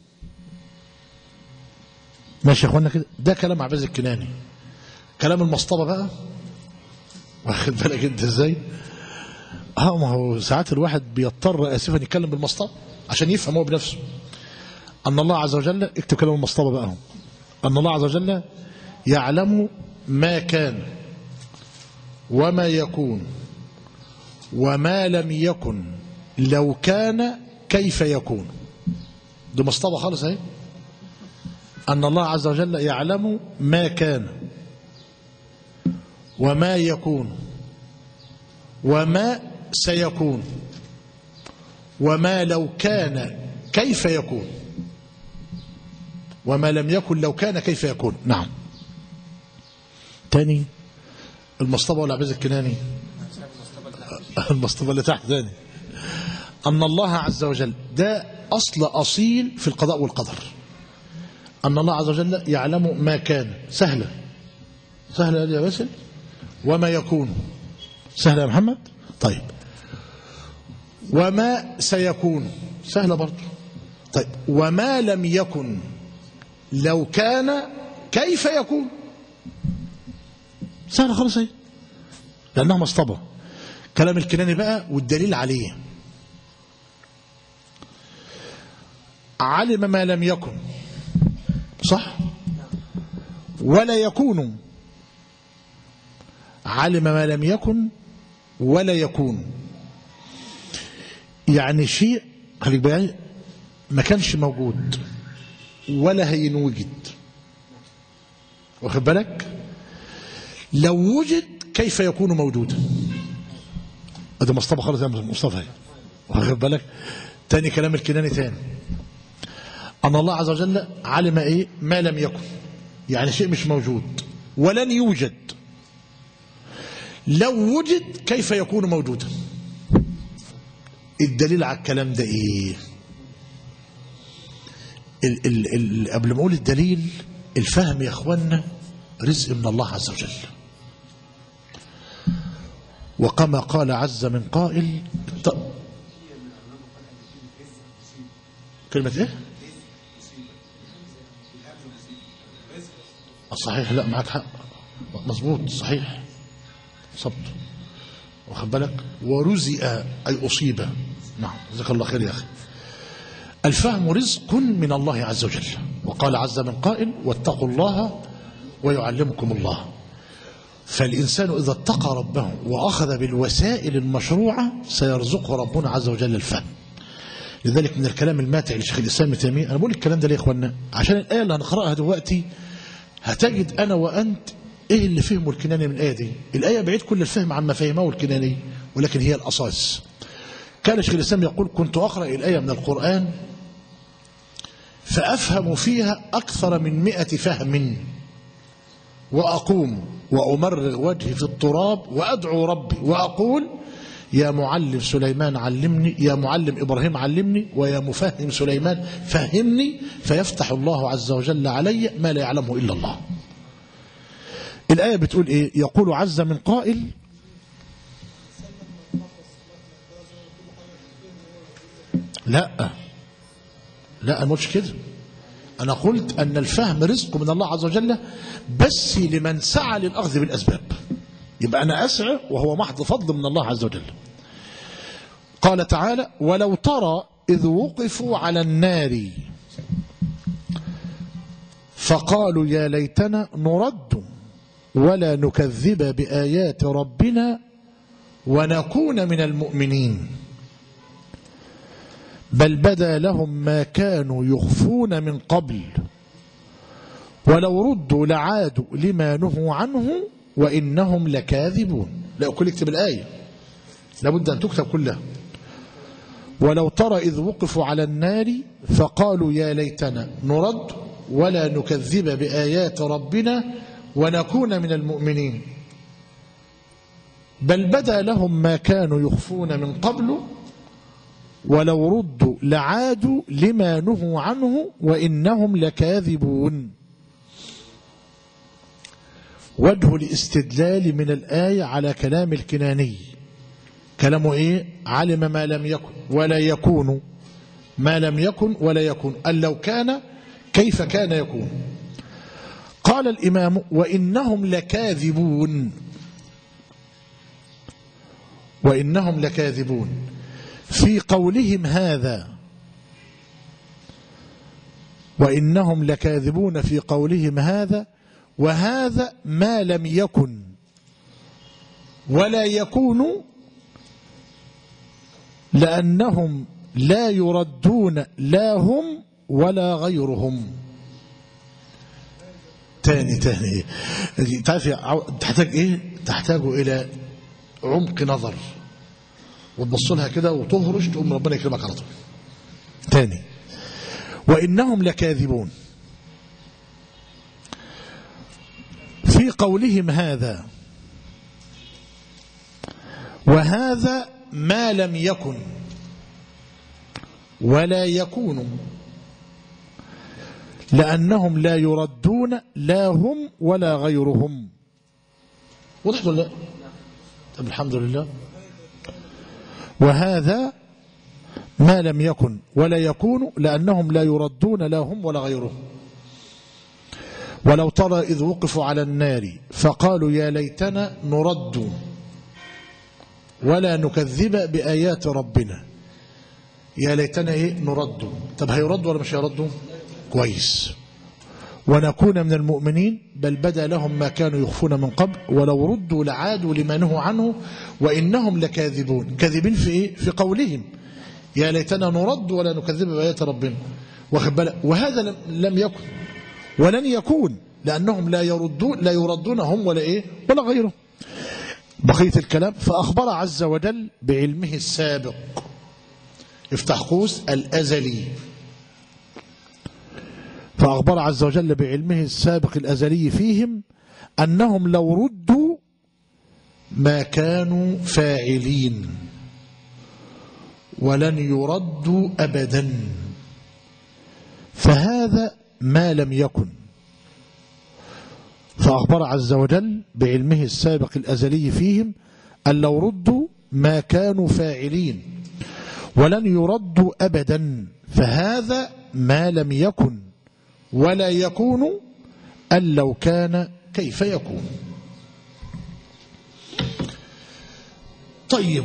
ماشي يا اخوانا كده ده كلام عباس الكناني كلام المصطبة بقى واخد بالك انت ازاي اه ما هو ساعات الواحد بيضطر اسفا يتكلم بالمصطبه عشان يفهم هو بنفسه ان الله عز وجل اكتب كلام المصطبه بقى اهو ان الله عز وجل يعلم ما كان وما يكون وما لم يكن لو كان كيف يكون دي مصطبه خالص اهي ان الله عز وجل يعلم ما كان وما يكون وما سيكون وما لو كان كيف يكون وما لم يكن لو كان كيف يكون نعم تاني المصطبة ولا عبيز الكناني المصطبة اللي تحت تاني أن الله عز وجل ده أصل أصيل في القضاء والقدر أن الله عز وجل يعلم ما كان سهلة سهلة يا باسل وما يكون سهلة يا محمد طيب وما سيكون سهلة برضه طيب وما لم يكن لو كان كيف يكون سهلة خالص اهي لأنها مصطبة كلام الكناني بقى والدليل عليه علم ما لم يكن صح ولا يكون علم ما لم يكن ولا يكون يعني شيء خليك بقى ما كانش موجود ولا هينوجد واخد بالك لو وجد كيف يكون موجودا ده مصطفى خالص يا مصطفى واخد بالك تاني كلام الكناني تاني أن الله عز وجل علم إيه ما لم يكن يعني شيء مش موجود ولن يوجد لو وجد كيف يكون موجودا الدليل على الكلام ده ايه ال ال ال قبل ما اقول الدليل الفهم يا اخوانا رزق من الله عز وجل وكما قال عز من قائل ط- كلمة ايه صحيح لا معك حق مظبوط صحيح صبت واخد بالك ورزق أي أصيب نعم جزاك الله خير يا أخي الفهم رزق من الله عز وجل وقال عز من قائل واتقوا الله ويعلمكم الله فالإنسان إذا اتقى ربه وأخذ بالوسائل المشروعة سيرزقه ربنا عز وجل الفهم لذلك من الكلام الماتع لشيخ الإسلام ابن تيمية أنا بقول الكلام ده ليه يا إخوانا عشان الآية اللي هنقرأها دلوقتي هتجد أنا وأنت إيه اللي فهمه الكناني من الآية دي الآية بعيد كل الفهم عما فهمه الكناني ولكن هي الأساس كان شيخ الإسلام يقول كنت أقرأ الآية من القرآن فأفهم فيها أكثر من مئة فهم وأقوم وأمرغ وجهي في التراب وأدعو ربي وأقول يا معلم سليمان علمني يا معلم إبراهيم علمني ويا مفهم سليمان فهمني فيفتح الله عز وجل علي ما لا يعلمه إلا الله الآية بتقول إيه يقول عز من قائل لا لا أنا مش كده أنا قلت أن الفهم رزق من الله عز وجل بس لمن سعى للأخذ بالأسباب يبقى أنا أسعى وهو محض فضل من الله عز وجل قال تعالى ولو ترى إذ وقفوا على النار فقالوا يا ليتنا نرد ولا نكذب بآيات ربنا ونكون من المؤمنين بل بدا لهم ما كانوا يخفون من قبل ولو ردوا لعادوا لما نهوا عنه وإنهم لكاذبون لا كل اكتب الآية لابد أن تكتب كلها ولو ترى إذ وقفوا على النار فقالوا يا ليتنا نرد ولا نكذب بآيات ربنا ونكون من المؤمنين بل بدا لهم ما كانوا يخفون من قبل ولو ردوا لعادوا لما نهوا عنه وإنهم لكاذبون وجه الاستدلال من الآية على كلام الكناني كلامه إيه علم ما لم يكن ولا يكون ما لم يكن ولا يكون أن لو كان كيف كان يكون قال الإمام وإنهم لكاذبون وإنهم لكاذبون في قولهم هذا وإنهم لكاذبون في قولهم هذا وهذا ما لم يكن ولا يكون لأنهم لا يردون لا هم ولا غيرهم تاني تاني تعرف يا عو- تحتاج ايه تحتاج الى عمق نظر وتبص لها كده وتهرش تقوم ربنا يكرمك على طول تاني وانهم لكاذبون في قولهم هذا وهذا ما لم يكن ولا يكون لأنهم لا يردون لا هم ولا غيرهم وضحت ولا لا؟ طب الحمد لله وهذا ما لم يكن ولا يكون لأنهم لا يردون لا هم ولا غيرهم ولو ترى إذ وقفوا على النار فقالوا يا ليتنا نرد ولا نكذب بآيات ربنا يا ليتنا ايه نرد طب هيرد ولا مش هيرد كويس ونكون من المؤمنين بل بدا لهم ما كانوا يخفون من قبل ولو ردوا لعادوا لما نهوا عنه وانهم لكاذبون كاذبين في ايه في قولهم يا ليتنا نرد ولا نكذب بايات ربنا واخد بالك وهذا لم- لم يكن ولن يكون لانهم لا يردون لا يردون هم ولا ايه ولا غيرهم بقيه الكلام فاخبر عز وجل بعلمه السابق افتح قوس الأزلي فأخبر عز وجل بعلمه السابق الأزلي فيهم أنهم لو ردوا ما كانوا فاعلين ولن يردوا أبدا فهذا ما لم يكن فأخبر عز وجل بعلمه السابق الأزلي فيهم أن لو ردوا ما كانوا فاعلين ولن يردوا أبدا فهذا ما لم يكن ولا يكون أن لو كان كيف يكون طيب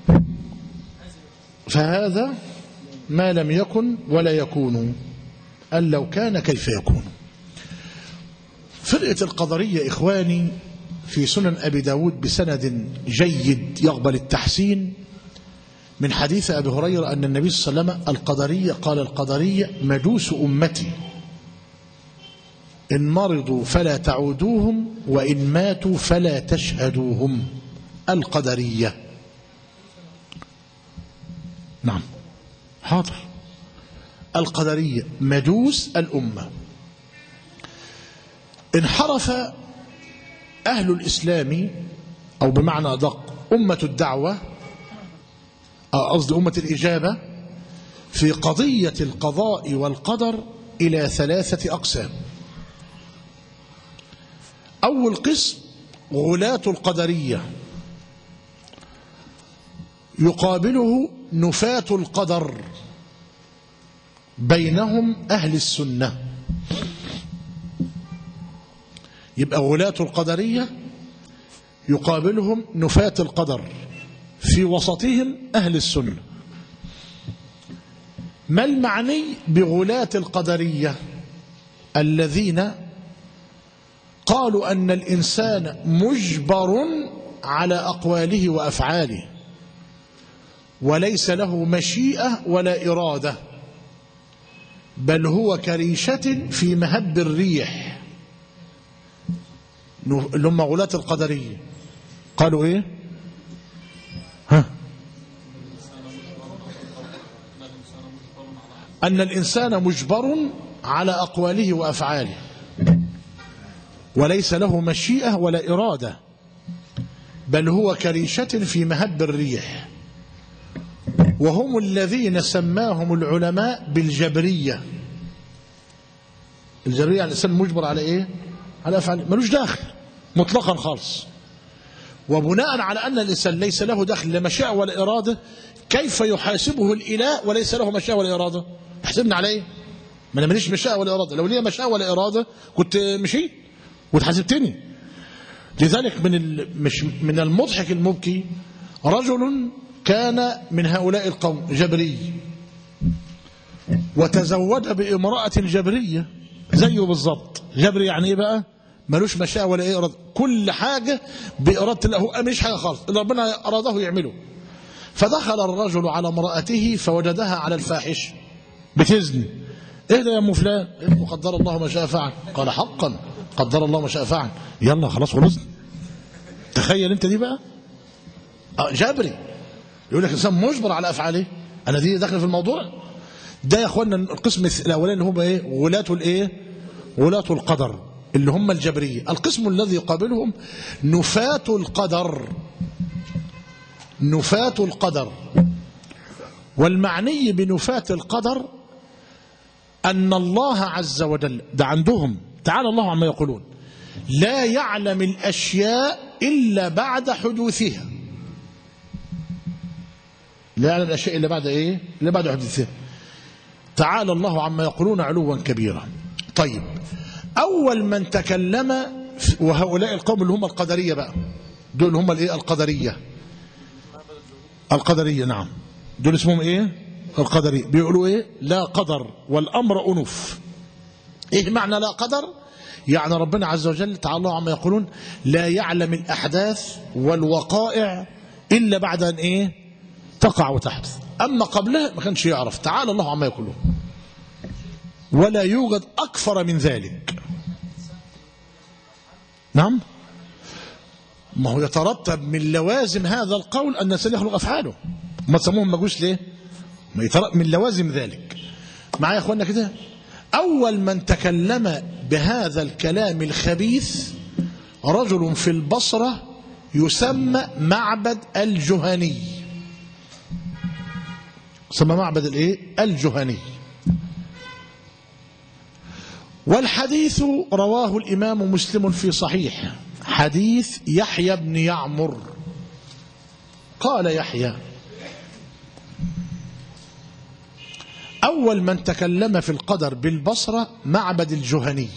فهذا ما لم يكن ولا يكون أن لو كان كيف يكون فرقة القدرية إخواني في سنن أبي داود بسند جيد يقبل التحسين من حديث أبي هريرة أن النبي صلى الله عليه وسلم القدرية قال القدرية مجوس أمتي إن مرضوا فلا تعودوهم وإن ماتوا فلا تشهدوهم القدرية نعم حاضر القدرية مجوس الأمة انحرف أهل الإسلام أو بمعنى أدق أمة الدعوة قصدي أمة الإجابة في قضية القضاء والقدر إلى ثلاثة أقسام أول قسم غلاة القدرية يقابله نفاة القدر بينهم أهل السنة يبقى غلاة القدرية يقابلهم نفاة القدر في وسطهم أهل السنة ما المعني بغلاة القدرية الذين قالوا أن الإنسان مجبر على أقواله وأفعاله وليس له مشيئة ولا إرادة بل هو كريشة في مهب الريح اللي هم غلاة القدرية قالوا إيه ها أن الإنسان مجبر على أقواله وأفعاله وليس له مشيئة ولا إرادة بل هو كريشة في مهب الريح وهم الذين سماهم العلماء بالجبرية الجبرية يعني الإنسان مجبر على إيه على أفعال ملوش داخل مطلقا خالص وبناء على أن الإنسان ليس له دخل لا مشيئة ولا إرادة كيف يحاسبه الإله وليس له مشيئة ولا إرادة يحسبني على إيه ما أنا ماليش مشيئة ولا إرادة لو لي مشيئة ولا إرادة كنت مشيت وتحاسبتني لذلك من ال... مش من المضحك المبكي رجل كان من هؤلاء القوم جبري وتزوج بامرأة جبرية زيه بالظبط جبري يعني ايه بقى ملوش مشاء ولا ايه إرادة. كل حاجة بإرادة الله هو مش حاجة خالص اللي ربنا أراده يعمله فدخل الرجل على امرأته فوجدها على الفاحش بتزني ايه ده يا ام فلان إيه قدر الله ما شاء فعل قال حقا قدر الله ما شاء فعل يلا خلاص خلصنا تخيل انت دي بقى آه، جبري يقول لك الانسان مجبر على افعاله انا دي داخل في الموضوع ده يا اخوانا القسم الاولاني اللي هم ايه ولاة الايه ولاة القدر اللي هم الجبريه القسم الذي يقابلهم نفاة القدر نفاة القدر والمعني بنفاة القدر أن الله عز وجل ده عندهم تعالى الله عما يقولون لا يعلم الأشياء إلا بعد حدوثها لا يعلم الأشياء إلا بعد إيه إلا بعد حدوثها تعالى الله عما يقولون علوا كبيرا طيب أول من تكلم وهؤلاء القوم اللي هم القدرية بقى دول هم الإيه القدرية القدرية نعم دول اسمهم ايه القدرية بيقولوا ايه لا قدر والامر انف ايه معنى لا قدر يعني ربنا عز وجل تعالى الله عما يقولون لا يعلم الاحداث والوقائع الا بعد ان ايه تقع وتحدث اما قبلها ما كانش يعرف تعالى الله عما يقولون ولا يوجد اكثر من ذلك نعم ما هو يترتب من لوازم هذا القول أن الإنسان يخلق أفعاله ما تسموهم مجوس ليه ما يترتب من لوازم ذلك معايا يا أخوانا كده أول من تكلم بهذا الكلام الخبيث رجل في البصرة يسمى معبد الجهني يسمى معبد الايه الجهني والحديث رواه الإمام مسلم في صحيح حديث يحيى بن يعمر قال يحيى أول من تكلم في القدر بالبصرة معبد الجهني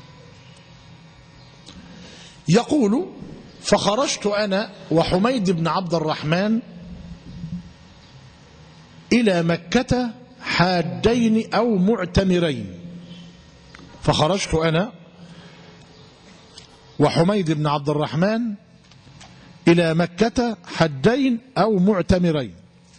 يقول فخرجت أنا وحميد بن عبد الرحمن إلى مكة حاجين أو معتمرين فخرجت أنا وحميد بن عبد الرحمن إلى مكة حجين أو معتمرين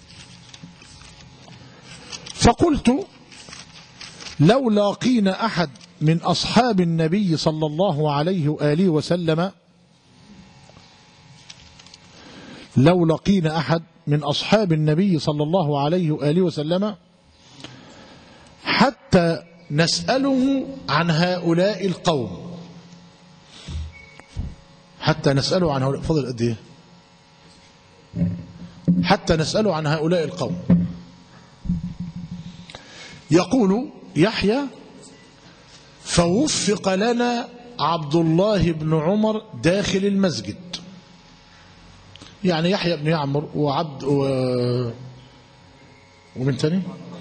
فقلت لو لاقينا أحد من أصحاب النبي صلى الله عليه وآله وسلم لو لقينا أحد من أصحاب النبي صلى الله عليه وآله وسلم حتى نسأله عن هؤلاء القوم حتى نسأله عن هؤلاء فضل قد ايه حتى نسأله عن هؤلاء القوم يقول يحيى فوفق لنا عبد الله بن عمر داخل المسجد يعني يحيى بن يعمر وعبد و... ومن تاني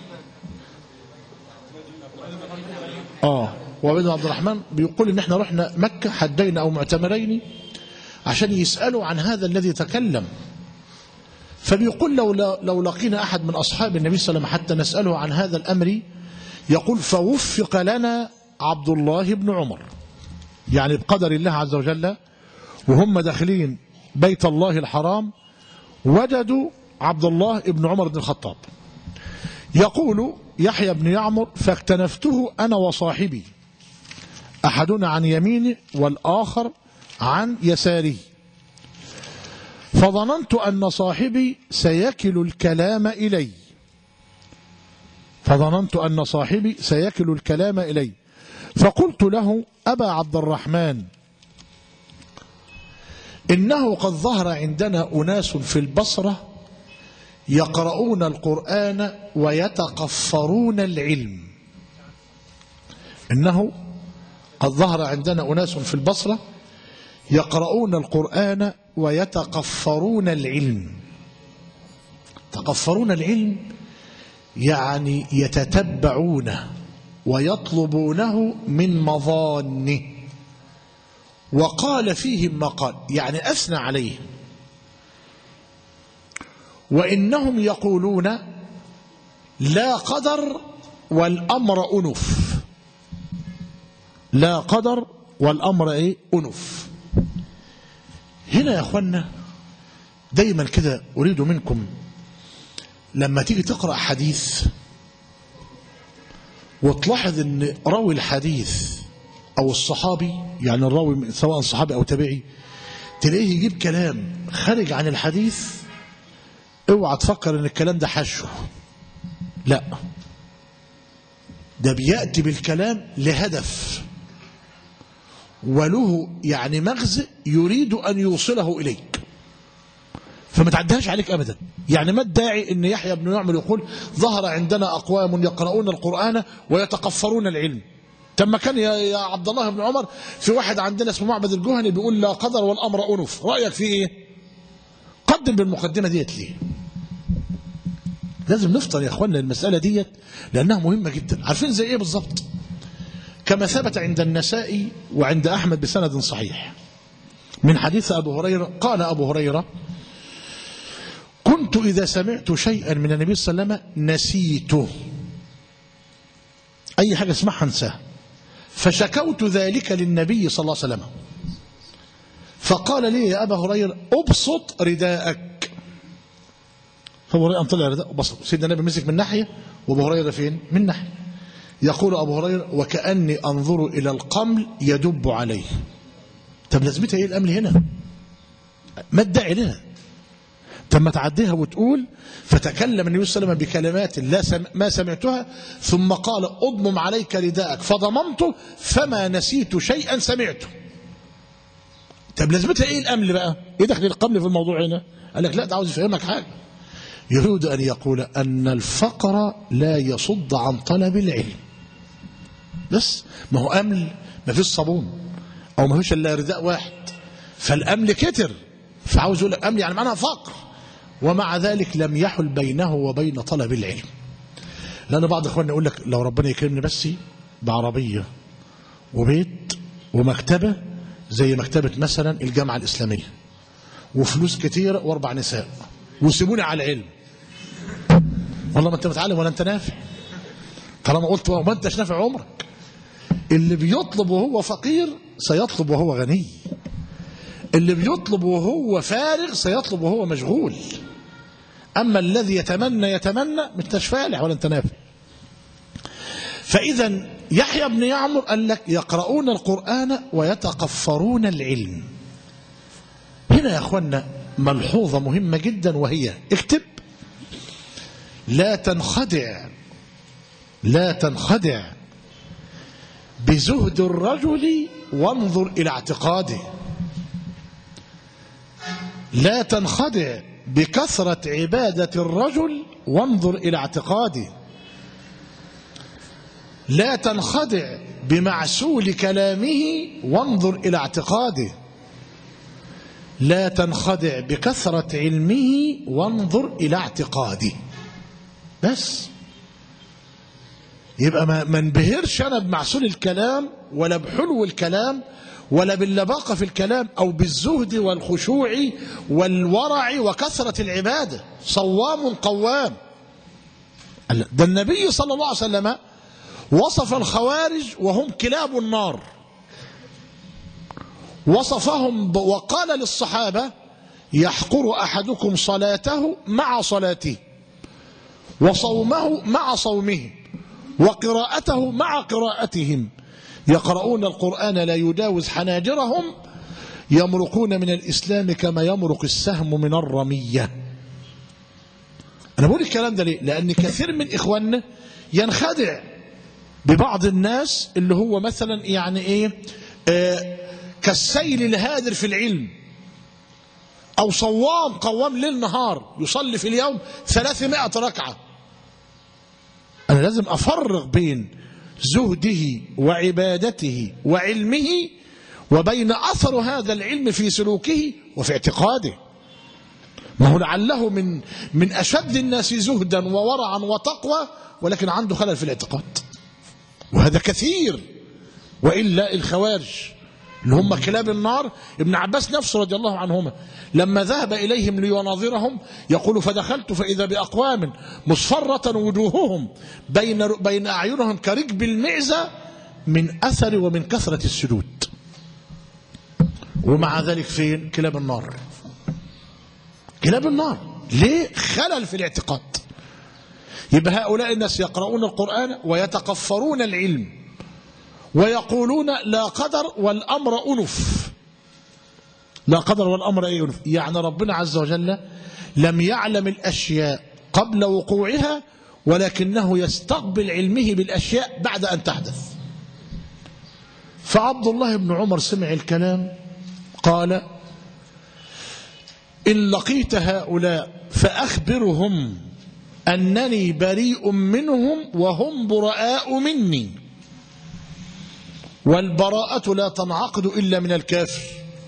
اه وعبد عبد الرحمن بيقول ان احنا رحنا مكة حدين او معتمرين عشان يسألوا عن هذا الذي تكلم فبيقول لو, لو لقينا أحد من أصحاب النبي صلى الله عليه وسلم حتى نسأله عن هذا الأمر يقول فوفق لنا عبد الله بن عمر يعني بقدر الله عز وجل وهم داخلين بيت الله الحرام وجدوا عبد الله بن عمر بن الخطاب يقول يحيى بن يعمر فاكتنفته أنا وصاحبي أحدنا عن يمينه والآخر عن يساره فظننت أن صاحبي سيكل الكلام إلي فظننت أن صاحبي سيكل الكلام إلي فقلت له أبا عبد الرحمن إنه قد ظهر عندنا أناس في البصرة يقرؤون القرآن ويتقفرون العلم إنه قد ظهر عندنا أناس في البصرة يقرؤون القرآن ويتقفرون العلم تقفرون العلم يعني يتتبعونه ويطلبونه من مظانه وقال فيهم ما قال يعني أثنى عليه وإنهم يقولون لا قدر والأمر أنف لا قدر والأمر إيه أنف هنا يا أخوانا دايما كده أريد منكم لما تيجي تقرأ حديث وتلاحظ ان راوي الحديث او الصحابي يعني الراوي سواء صحابي او تابعي تلاقيه يجيب كلام خارج عن الحديث اوعى تفكر ان الكلام ده حشه لا ده بياتي بالكلام لهدف وله يعني مغزى يريد ان يوصله اليك فما تعديهاش عليك ابدا يعني ما الداعي ان يحيى بن يعمر يقول ظهر عندنا اقوام يقرؤون القران ويتقفرون العلم طب ما كان يا, يا عبد الله بن عمر في واحد عندنا اسمه معبد الجهني بيقول لا قدر والامر انف رايك فيه ايه قدم بالمقدمه ديت ليه لازم نفطر يا اخوانا المساله ديت لانها مهمه جدا عارفين زي ايه بالظبط كما ثبت عند النسائي وعند احمد بسند صحيح من حديث ابو هريره قال ابو هريره كنت إذا سمعت شيئا من النبي صلى الله عليه وسلم نسيته أي حاجة اسمعها انساها فشكوت ذلك للنبي صلى الله عليه وسلم فقال لي يا أبا هريرة أبسط رداءك فأبو هريرة طلع رداء وبسط سيدنا النبي مسك من ناحية وأبو هريرة فين من ناحية يقول أبو هريرة وكأني أنظر إلى القمل يدب عليه طب لازمتها إيه الأمل هنا ما ادعي لنا طب ما تعديها وتقول فتكلم النبي صلى الله عليه وسلم بكلمات لا سم ما سمعتها ثم قال اضمم عليك رداءك فضممته فما نسيت شيئا سمعته طب لازمتها ايه الامل بقى ايه دخل القمل في الموضوع هنا قال لك لا ده عاوز يفهمك حاجه يريد ان يقول ان الفقر لا يصد عن طلب العلم بس ما هو امل ما فيش صابون او ما فيش الا رداء واحد فالامل كتر فعاوز يقول لك امل يعني معناها فقر ومع ذلك لم يحل بينه وبين طلب العلم لأن بعض إخواننا يقول لك لو ربنا يكرمني بس بعربية وبيت ومكتبة زي مكتبة مثلا الجامعة الإسلامية وفلوس كتير وأربع نساء وسيبوني على العلم والله ما أنت متعلم ولا أنت نافع طالما قلت ما أنتش نافع عمرك اللي بيطلب وهو فقير سيطلب وهو غني اللي بيطلب وهو فارغ سيطلب وهو مشغول أما الذي يتمنى يتمنى مش فالح ولا انت نافع فإذا يحيى بن يعمر قال لك يقرؤون القرآن ويتقفرون العلم هنا يا أخوانا ملحوظة مهمة جدا وهي اكتب لا تنخدع لا تنخدع بزهد الرجل وانظر إلى اعتقاده لا تنخدع بكثرة عبادة الرجل وانظر إلى اعتقاده لا تنخدع بمعسول كلامه وانظر إلى اعتقاده لا تنخدع بكثرة علمه وانظر إلى اعتقاده بس يبقى ما ما انبهرش أنا بمعسول الكلام ولا بحلو الكلام ولا باللباقة في الكلام أو بالزهد والخشوع والورع وكثرة العبادة صوام قوام ده النبي صلى الله عليه وسلم وصف الخوارج وهم كلاب النار وصفهم وقال للصحابة يحقر أحدكم صلاته مع صلاته وصومه مع صومه وقراءته مع قراءتهم يقرؤون القرآن لا يجاوز حناجرهم يمرقون من الإسلام كما يمرق السهم من الرمية أنا بقول الكلام ده ليه لأن كثير من إخواننا ينخدع ببعض الناس اللي هو مثلا يعني إيه آه كالسيل الهادر في العلم أو صوام قوام ليل نهار يصلي في اليوم ثلاثمائة ركعة أنا لازم أفرق بين زهده وعبادته وعلمه وبين أثر هذا العلم في سلوكه وفي اعتقاده ما هو لعله من من أشد الناس زهدا وورعا وتقوى ولكن عنده خلل في الاعتقاد وهذا كثير وإلا الخوارج اللي هم كلاب النار ابن عباس نفسه رضي الله عنهما لما ذهب إليهم ليناظرهم يقول فدخلت فإذا بأقوام مصفرة وجوههم بين, بين أعينهم كركب المعزة من أثر ومن كثرة السجود ومع ذلك فين كلاب النار كلاب النار ليه خلل في الاعتقاد يبقى هؤلاء الناس يقرؤون القرآن ويتقفرون العلم ويقولون لا قدر والأمر أنف لا قدر والأمر أي أنف يعني ربنا عز وجل لم يعلم الأشياء قبل وقوعها ولكنه يستقبل علمه بالأشياء بعد أن تحدث فعبد الله بن عمر سمع الكلام قال إن لقيت هؤلاء فأخبرهم أنني بريء منهم وهم براء مني والبراءة لا تنعقد إلا من الكافر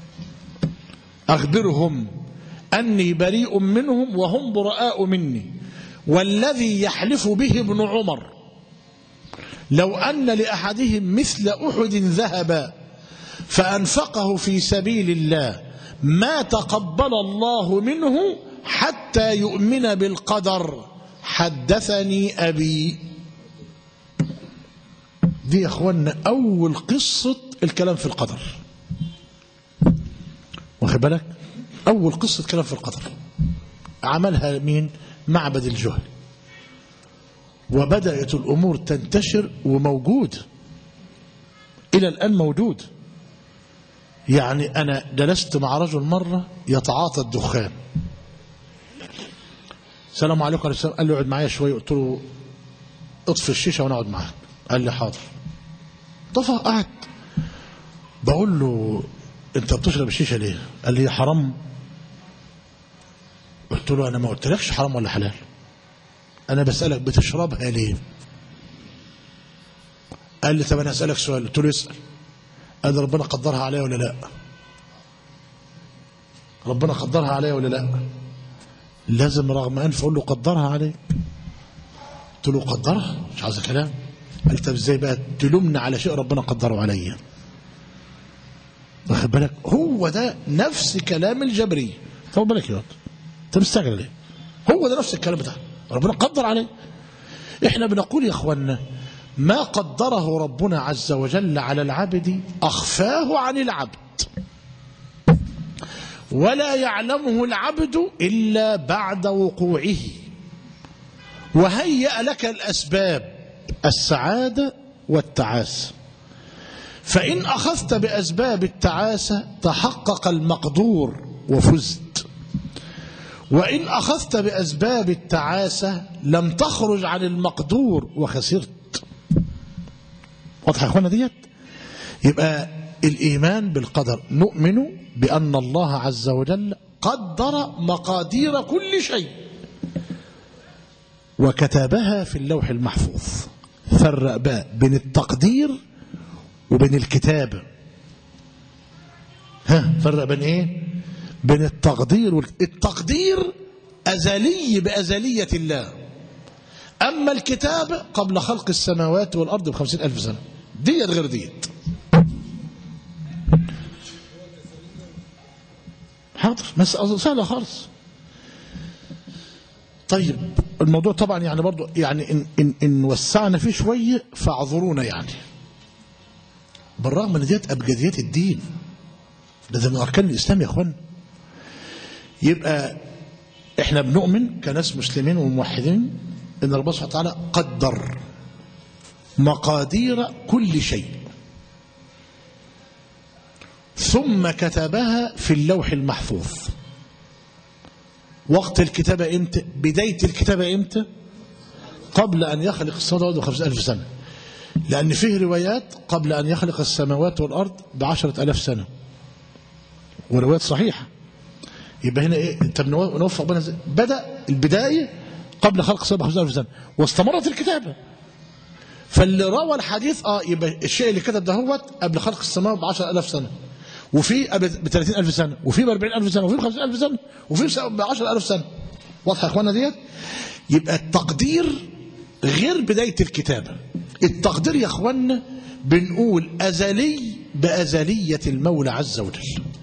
أخبرهم أني بريء منهم وهم براء مني والذي يحلف به ابن عمر لو أن لأحدهم مثل أحد ذهبا فأنفقه في سبيل الله ما تقبل الله منه حتى يؤمن بالقدر حدثني أبي دي يا اخوانا اول قصه الكلام في القدر واخد بالك اول قصه كلام في القدر عملها مين معبد الجهل وبدات الامور تنتشر وموجود الى الان موجود يعني انا جلست مع رجل مره يتعاطى الدخان السلام عليكم ورحمه الله قال لي اقعد معايا شويه قلت له اطفي الشيشه وانا اقعد معاك قال لي حاضر طفى قعد بقول له انت بتشرب الشيشه ليه قال لي حرام قلت له انا ما قلتلكش حرام ولا حلال انا بسالك بتشربها ليه قال لي طب انا اسالك سؤال قلت له اسال قال لي ربنا قدرها عليا ولا لا ربنا قدرها عليا ولا لا لازم رغم انف اقول له قدرها عليك قلت له قدرها مش عايز كلام قال طب ازاي بقى تلومنا على شيء ربنا قدره عليا واخد بالك هو ده نفس كلام الجبري طب بالك يا واد انت مستعجل ليه هو ده نفس الكلام بتاعه ربنا قدر عليه احنا بنقول يا اخوانا ما قدره ربنا عز وجل على العبد اخفاه عن العبد ولا يعلمه العبد الا بعد وقوعه وهيأ لك الاسباب السعاده والتعاسه فان اخذت باسباب التعاسه تحقق المقدور وفزت وإن أخذت بأسباب التعاسة لم تخرج عن المقدور وخسرت واضح يا أخوانا ديت يبقى الإيمان بالقدر نؤمن بأن الله عز وجل قدر مقادير كل شيء وكتبها في اللوح المحفوظ فرق بقى بين التقدير وبين الكتابة ها فرق بين ايه بين التقدير والتقدير أزلي بأزلية الله أما الكتاب قبل خلق السماوات والأرض بخمسين ألف سنة ديت غير ديت حاضر مسألة سهلة خالص طيب الموضوع طبعا يعني برضو يعني إن, إن, إن وسعنا فيه شوية فاعذرونا يعني بالرغم من ديت أبجديات الدين ده من أركان الإسلام يا أخوانا يبقى احنا بنؤمن كناس مسلمين وموحدين ان ربنا سبحانه وتعالى قدر مقادير كل شيء ثم كتبها في اللوح المحفوظ وقت الكتابة امتى بداية الكتابة امتى قبل أن يخلق السماوات بخمسة ألف سنة لأن فيه روايات قبل أن يخلق السماوات والأرض بعشرة ألاف سنة وروايات صحيحة يبقى هنا ايه طب نوفق بين ازاي بدا البدايه قبل خلق السماء ب 5000 سنه واستمرت الكتابه فاللي روى الحديث اه يبقى الشيء اللي كتب دهوت قبل خلق السماء ب 10000 سنه وفي ب 30000 سنه وفي ب 40000 سنه وفي ب 50000 سنه وفي ب 10000 سنه واضحه يا اخوانا ديت يبقى التقدير غير بدايه الكتابه التقدير يا اخوانا بنقول أزلي بأزلية المولى عز وجل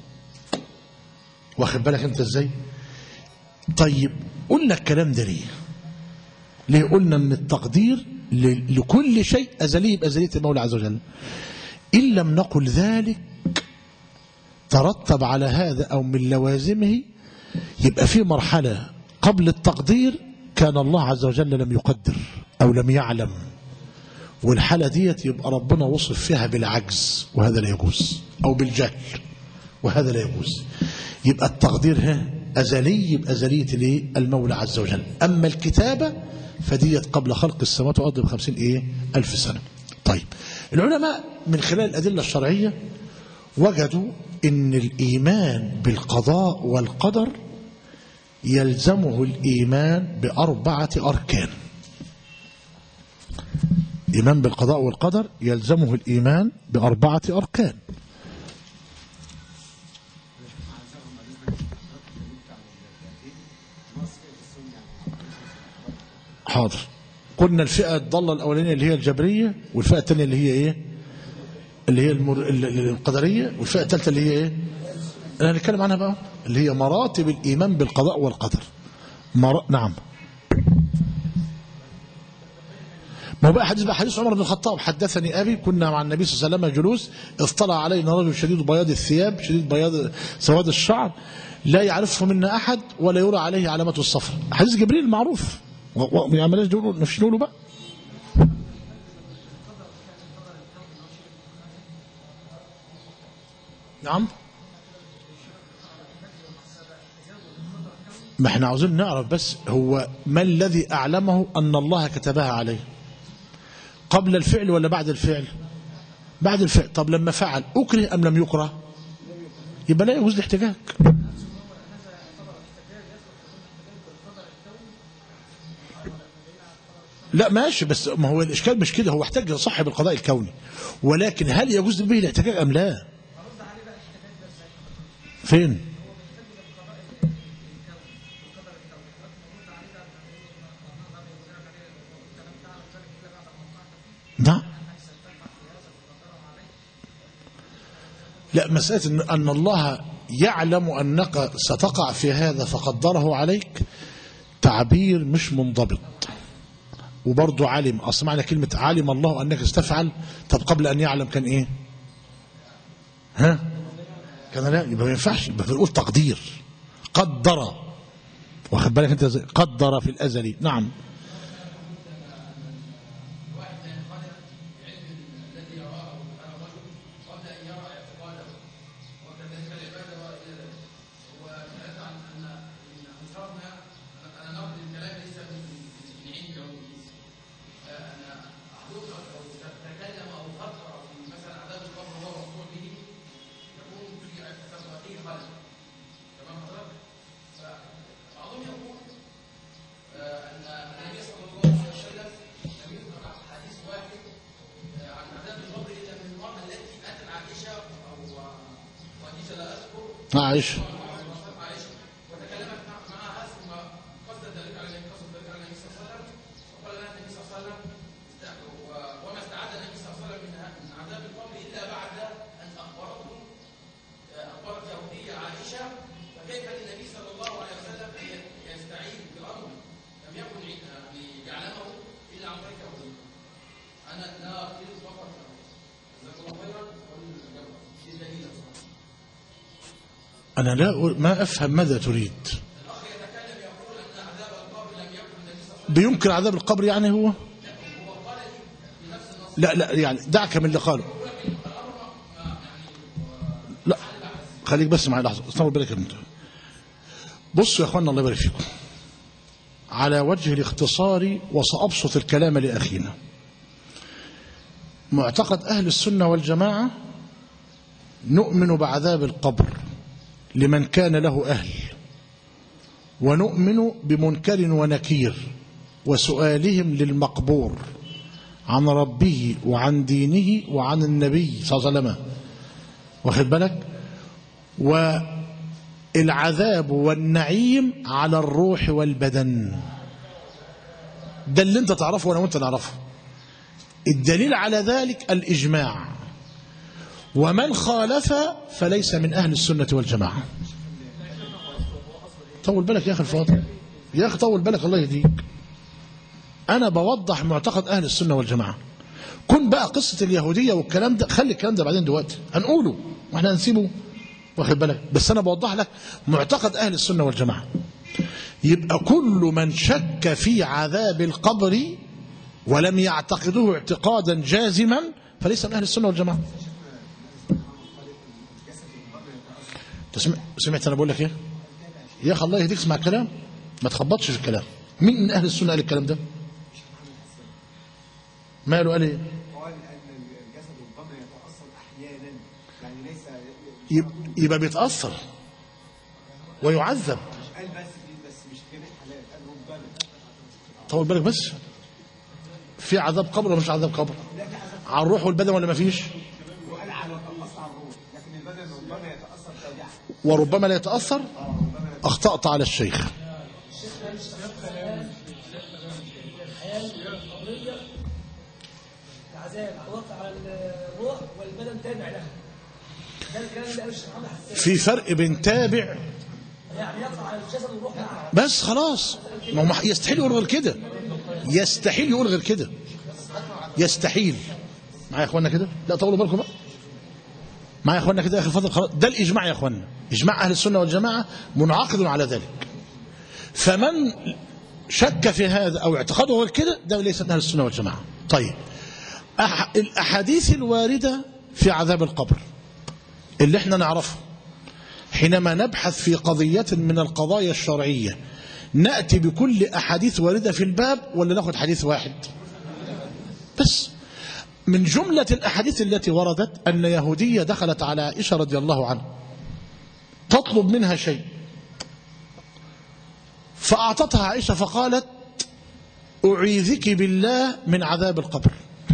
واخد بالك انت ازاي طيب قلنا الكلام ده ليه ليه قلنا ان التقدير ل- لكل شيء أزلي بأزلية المولى عز وجل إن لم نقل ذلك ترتب على هذا أو من لوازمه يبقى في مرحلة قبل التقدير كان الله عز وجل لم يقدر أو لم يعلم والحالة ديت يبقى ربنا وصف فيها بالعجز وهذا لا يجوز أو بالجهل وهذا لا يجوز يبقى التقدير ها أزلي بأزلية الايه؟ المولى عز وجل أما الكتابة فديت قبل خلق السماوات والأرض بخمسين إيه ألف سنة طيب العلماء من خلال الأدلة الشرعية وجدوا ان الايمان بالقضاء والقدر يلزمه الايمان باربعه اركان ايمان بالقضاء والقدر يلزمه الايمان باربعه اركان حاضر قلنا الفئه الضاله الاولانيه اللي هي الجبريه والفئه الثانيه اللي هي ايه اللي هي المر... ال- ال- القدرية والفئة الثالثة اللي هي ايه انا هنتكلم عنها بقى اللي هي مراتب الإيمان بالقضاء والقدر مر... نعم ما هو بقى حديث بقى حديث عمر بن الخطاب حدثني أبي كنا مع النبي صلى الله عليه وسلم جلوس اطلع علينا رجل شديد بياض الثياب شديد بياض سواد الشعر لا يعرفه منا أحد ولا يرى عليه علامة الصفر حديث جبريل المعروف و... و... ما عملاش نقوله مش نقوله بقى نعم ما احنا عاوزين نعرف بس هو ما الذي أعلمه أن الله كتبها عليه قبل الفعل ولا بعد الفعل بعد الفعل طب لما فعل أكره أم لم يكره يبقى لا يجوز الاحتجاج لا ماشي بس ما هو الإشكال مش كده هو احتج صاحب القضاء الكوني ولكن هل يجوز به الاحتجاج أم لا فين نعم لا مسألة إن- أن الله يعلم أنك ستقع في هذا فقدره عليك تعبير مش منضبط وبرضه علم أصل معنى كلمة علم الله أنك استفعل طب قبل أن يعلم كان إيه ها كان لا يبقى ما ينفعش يبقى بنقول تقدير قدر واخد بالك انت ازاي قدر في الازلي نعم عائشة أنا لا أ- ما أفهم ماذا تريد بيمكن عذاب القبر يعني هو لا لا يعني دعك من اللي قاله لا خليك بس معي لحظة استنى بالك انت بصوا يا اخوانا الله يبارك فيكم على وجه الاختصار وسأبسط الكلام لأخينا معتقد أهل السنة والجماعة نؤمن بعذاب القبر لمن كان له أهل ونؤمن بمنكر ونكير وسؤالهم للمقبور عن ربه وعن دينه وعن النبي صلى الله عليه وسلم واخد بالك والعذاب والنعيم على الروح والبدن ده اللي انت تعرفه وانا وانت نعرفه الدليل على ذلك الإجماع ومن خالف فليس من أهل السنة والجماعة طول بالك يا أخي الفاضل يا أخي طول بالك الله يهديك أنا بوضح معتقد أهل السنة والجماعة كن بقى قصة اليهودية والكلام ده خلي الكلام ده بعدين دلوقتي هنقوله واحنا هنسيبه واخد بالك بس أنا بوضح لك معتقد أهل السنة والجماعة يبقى كل من شك في عذاب القبر ولم يعتقده اعتقادا جازما فليس من أهل السنة والجماعة أنت سمع- سمعت أنا بقول لك إيه يا أخي الله يهديك اسمع الكلام ما تخبطش في الكلام مين من أهل السنة قال الكلام ده ماله قال إيه قال ان الجسد ربما يتاثر احيانا يعني ليس يب- يبقى بيتأثر ويعذب قال بس في بس مش في جميع الحالات قال ربما طول بالك بس في عذاب قبر ولا مش عذاب قبر على الروح والبدن ولا ما فيش وقال على الاثر على الروح لكن البدن ربما يتاثر تابعا وربما لا يتأثر أخطأت على الشيخ الحياة القبرية العذاب الوقع على الروح والبدن تابع لها ده الكلام اللي قاله الشيخ محمد حسان في فرق بين تابع يعني يقع على الجسد والروح معا بس خلاص ما هو مح- يستحيل يقول غير كده يستحيل يقول غير كده يستحيل معايا يا اخوانا كده لا طولوا بالكم بقى معايا يا اخوانا كده يا اخي الفضل خلاص ده الاجماع يا اخوانا اجماع اهل السنه والجماعه منعقد على ذلك فمن شك في هذا او اعتقاده غير كده ده ليس من اهل السنه والجماعه طيب أح الاحاديث الوارده في عذاب القبر اللي احنا نعرفه حينما نبحث في قضية من القضايا الشرعية نأتي بكل أحاديث واردة في الباب ولا ناخد حديث واحد بس من جملة الأحاديث التي وردت أن يهودية دخلت على عائشة رضي الله عنها تطلب منها شيء فأعطتها عائشة فقالت أعيذك بالله من عذاب القبر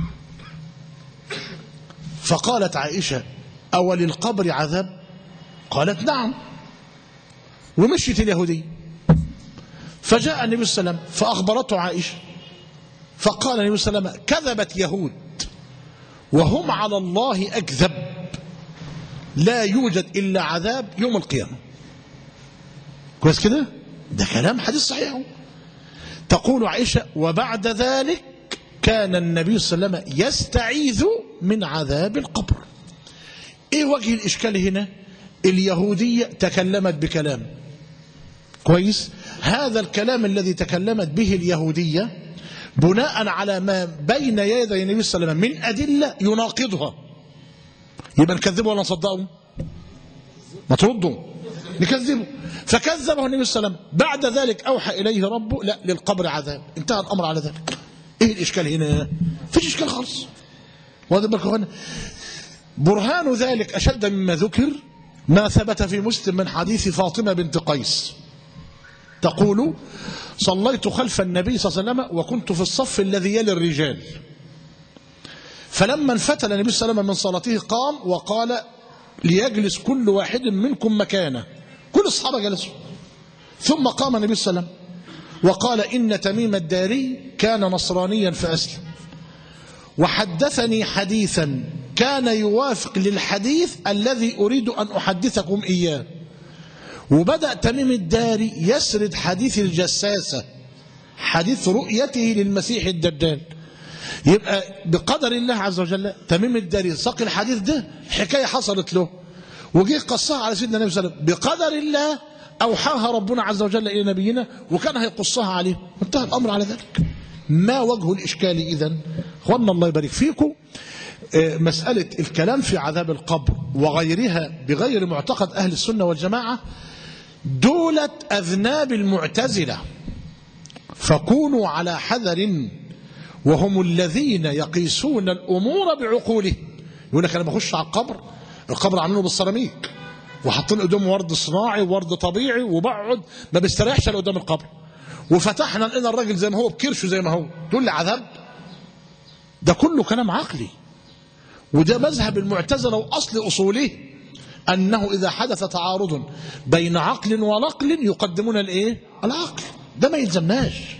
فقالت عائشة أول القبر عذاب قالت نعم ومشيت اليهودية فجاء النبي صلى الله عليه وسلم فأخبرته عائشة فقال النبي صلى الله عليه وسلم كذبت يهود وهم على الله أكذب لا يوجد إلا عذاب يوم القيامة كويس كده ده كلام حديث صحيح تقول عائشة وبعد ذلك كان النبي صلى الله عليه وسلم يستعيذ من عذاب القبر ايه وجه الاشكال هنا اليهودية تكلمت بكلام كويس هذا الكلام الذي تكلمت به اليهودية بناء على ما بين يدي النبي صلى الله عليه وسلم من أدلة يناقضها يبقى نكذبه ولا نصدقه ما تردوا نكذبه فكذبه النبي صلى الله عليه وسلم بعد ذلك أوحى إليه ربه لا للقبر عذاب انتهى الأمر على ذلك ايه الإشكال هنا فيش إشكال خالص واخد بالك يا أخوانا؟ برهان ذلك أشد مما ذكر ما ثبت في مسلم من حديث فاطمة بنت قيس تقول صليت خلف النبي صلى الله عليه وسلم وكنت في الصف الذي يلي الرجال فلما انفتل النبي صلى الله عليه وسلم من صلاته قام وقال ليجلس كل واحد منكم مكانه كل الصحابة جلسوا ثم قام النبي صلى الله عليه وسلم وقال إن تميم الداري كان نصرانيا فأسلم وحدثني حديثا كان يوافق للحديث الذي أريد أن أحدثكم إياه وبدأ تميم الداري يسرد حديث الجساسة حديث رؤيته للمسيح الدجال يبقى بقدر الله عز وجل تميم الداري ساق الحديث ده حكاية حصلت له وجي قصها على سيدنا النبي صلى الله عليه وسلم بقدر الله أوحاها ربنا عز وجل إلى نبينا وكان هيقصها عليه وانتهى الأمر على ذلك ما وجه الإشكال إذن أخوانا الله يبارك فيكم آه، مسألة الكلام في عذاب القبر وغيرها بغير معتقد أهل السنة والجماعة دولة أذناب المعتزلة فكونوا على حذر وهم الذين يقيسون الأمور بعقوله يقول لك أنا بخش على القبر القبر عاملينه بالسيراميك وحاطين قدامه ورد صناعي وورد طبيعي وبقعد ما بيستريحش الا قدام القبر وفتحنا لقينا الراجل زي ما هو بكرشه زي ما هو تقول لي عذاب ده كله كلام عقلي وده مذهب المعتزله واصل اصوله انه اذا حدث تعارض بين عقل ونقل يقدمون الايه العقل ده ما يلزمناش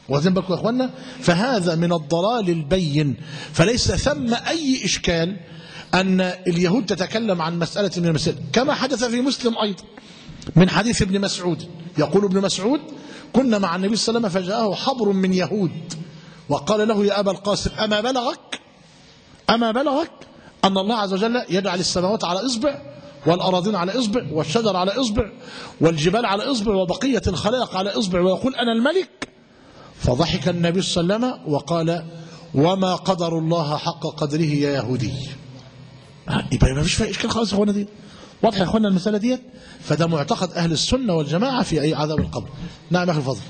واخدين بالكم يا اخوانا فهذا من الضلال البين فليس ثم اي اشكال ان اليهود تتكلم عن مساله من المسائل كما حدث في مسلم ايضا من حديث ابن مسعود يقول ابن مسعود كنا مع النبي صلى الله عليه وسلم فجاءه حبر من يهود وقال له يا ابا القاسم اما بلغك اما بلغك ان الله عز وجل يجعل السماوات على اصبع والأراضين على إصبع والشجر على إصبع والجبال على إصبع وبقية الخلائق على إصبع ويقول أنا الملك فضحك النبي صلى الله عليه وسلم وقال وما قدر الله حق قدره يا يهودي يبقى ما فيش فيها إشكال خالص يا أخوانا دي واضح يا أخوانا المسألة ديت فده معتقد أهل السنة والجماعة في أي عذاب القبر نعم يا أخي الفضل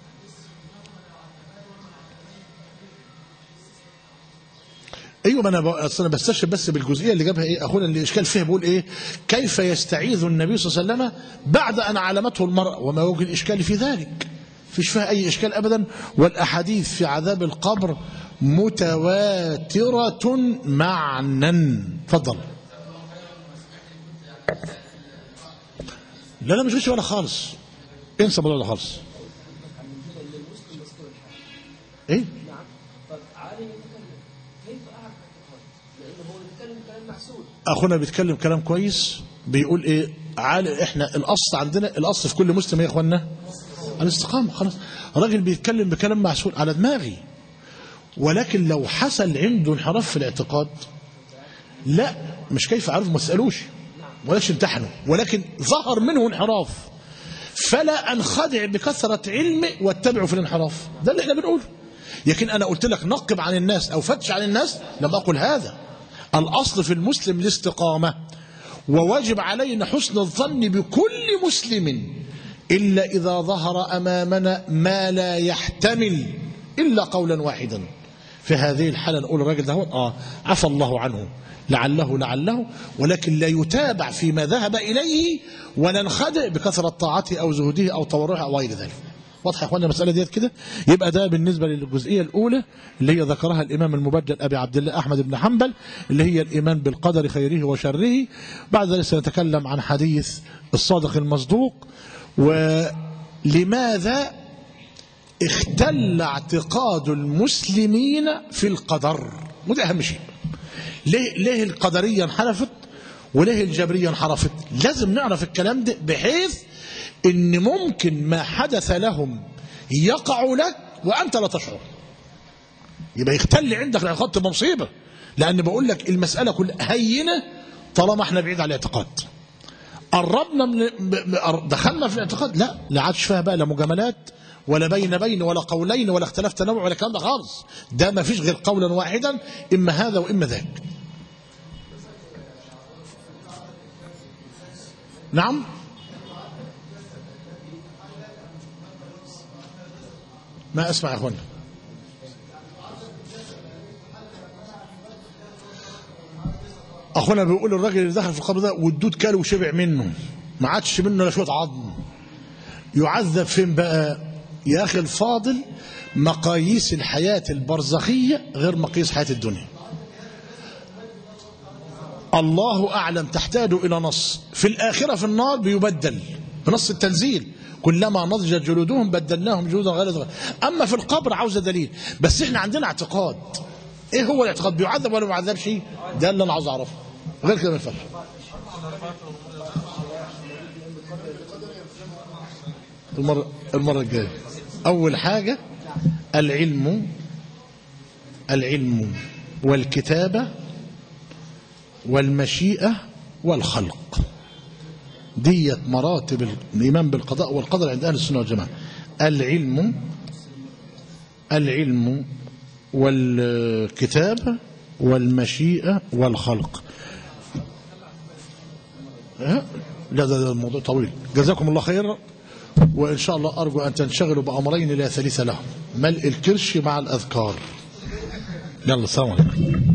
ايوه ما انا بق- أصل انا بستشهد بس بالجزئيه اللي جابها ايه اخونا اللي اشكال فيها بيقول ايه كيف يستعيذ النبي صلى الله عليه وسلم بعد ان علمته المراه وما وجه الاشكال في ذلك فيش فيها اي اشكال ابدا والاحاديث في عذاب القبر متواتره معنا تفضل لا لا مش غش ولا خالص انسى الموضوع ده خالص ايه نعم طب عالم يتكلم كيف أعرف اعتقاد؟ لأنه هو بيتكلم كلام محسوب اخونا بيتكلم كلام كويس بيقول ايه عال احنا الاصل عندنا الاصل في كل مسلم ايه يا اخوانا الاستقامه خلاص راجل بيتكلم بكلام معسول على دماغي ولكن لو حصل عنده انحراف في الاعتقاد لا مش كيف عارف ما تسالوش ولاش امتحنه ولكن ظهر منه انحراف فلا انخدع بكثره علمي واتبعه في الانحراف ده اللي احنا بنقوله لكن انا قلت لك نقب عن الناس او فتش عن الناس لم اقل هذا الاصل في المسلم الاستقامه وواجب علينا حسن الظن بكل مسلم الا اذا ظهر امامنا ما لا يحتمل الا قولا واحدا في هذه الحاله نقول الراجل ده هو اه عفى الله عنه لعله لعله ولكن لا يتابع فيما ذهب اليه وننخدع بكثره طاعته او زهده او تورعه او غير ذلك واضحه يا اخوانا المساله ديت كده يبقى ده بالنسبه للجزئيه الاولى اللي هي ذكرها الامام المبجل ابي عبد الله احمد بن حنبل اللي هي الايمان بالقدر خيره وشره بعد ذلك سنتكلم عن حديث الصادق المصدوق ولماذا اختل اعتقاد المسلمين في القدر وده اهم شيء ليه ليه القدريه انحرفت وليه الجبريه انحرفت لازم نعرف الكلام ده بحيث ان ممكن ما حدث لهم يقع لك وانت لا تشعر يبقى يختل عندك الاعتقاد تبقى مصيبه لان بقول لك المساله كلها هينه طالما احنا بعيد عن الاعتقاد قربنا من ب- ب- دخلنا في الاعتقاد لا لا عادش فيها بقى لا مجاملات ولا بين بين ولا قولين ولا اختلاف تنوع ولا الكلام ده خالص ده ما فيش غير قولا واحدا اما هذا واما ذاك نعم ما اسمع يا اخوانا اخونا بيقول الراجل اللي دخل في القبر ده والدود كاله وشبع منه ما عادش منه لا شويه عظم يعذب فين بقى يا اخي الفاضل مقاييس الحياه البرزخيه غير مقاييس حياه الدنيا الله اعلم تحتاج الى نص في الاخره في النار بيبدل بنص التنزيل كلما نضجت جلودهم بدلناهم جلودا غير اما في القبر عاوزه دليل بس احنا عندنا اعتقاد ايه هو الاعتقاد بيعذب ولا ما بيعذبش ده اللي انا عاوز اعرفه غير كده ما ينفعش المرة المرة الجاية أول حاجة العلم العلم والكتابة والمشيئة والخلق ديت مراتب الإيمان بالقضاء والقدر عند أهل السنة والجماعة العلم العلم والكتابة والمشيئة والخلق ها؟ لا ده, ده الموضوع طويل جزاكم الله خيرا وإن شاء الله أرجو أن تنشغلوا بأمرين لا ثالث لهم ملء الكرش مع الأذكار يلا السلام عليكم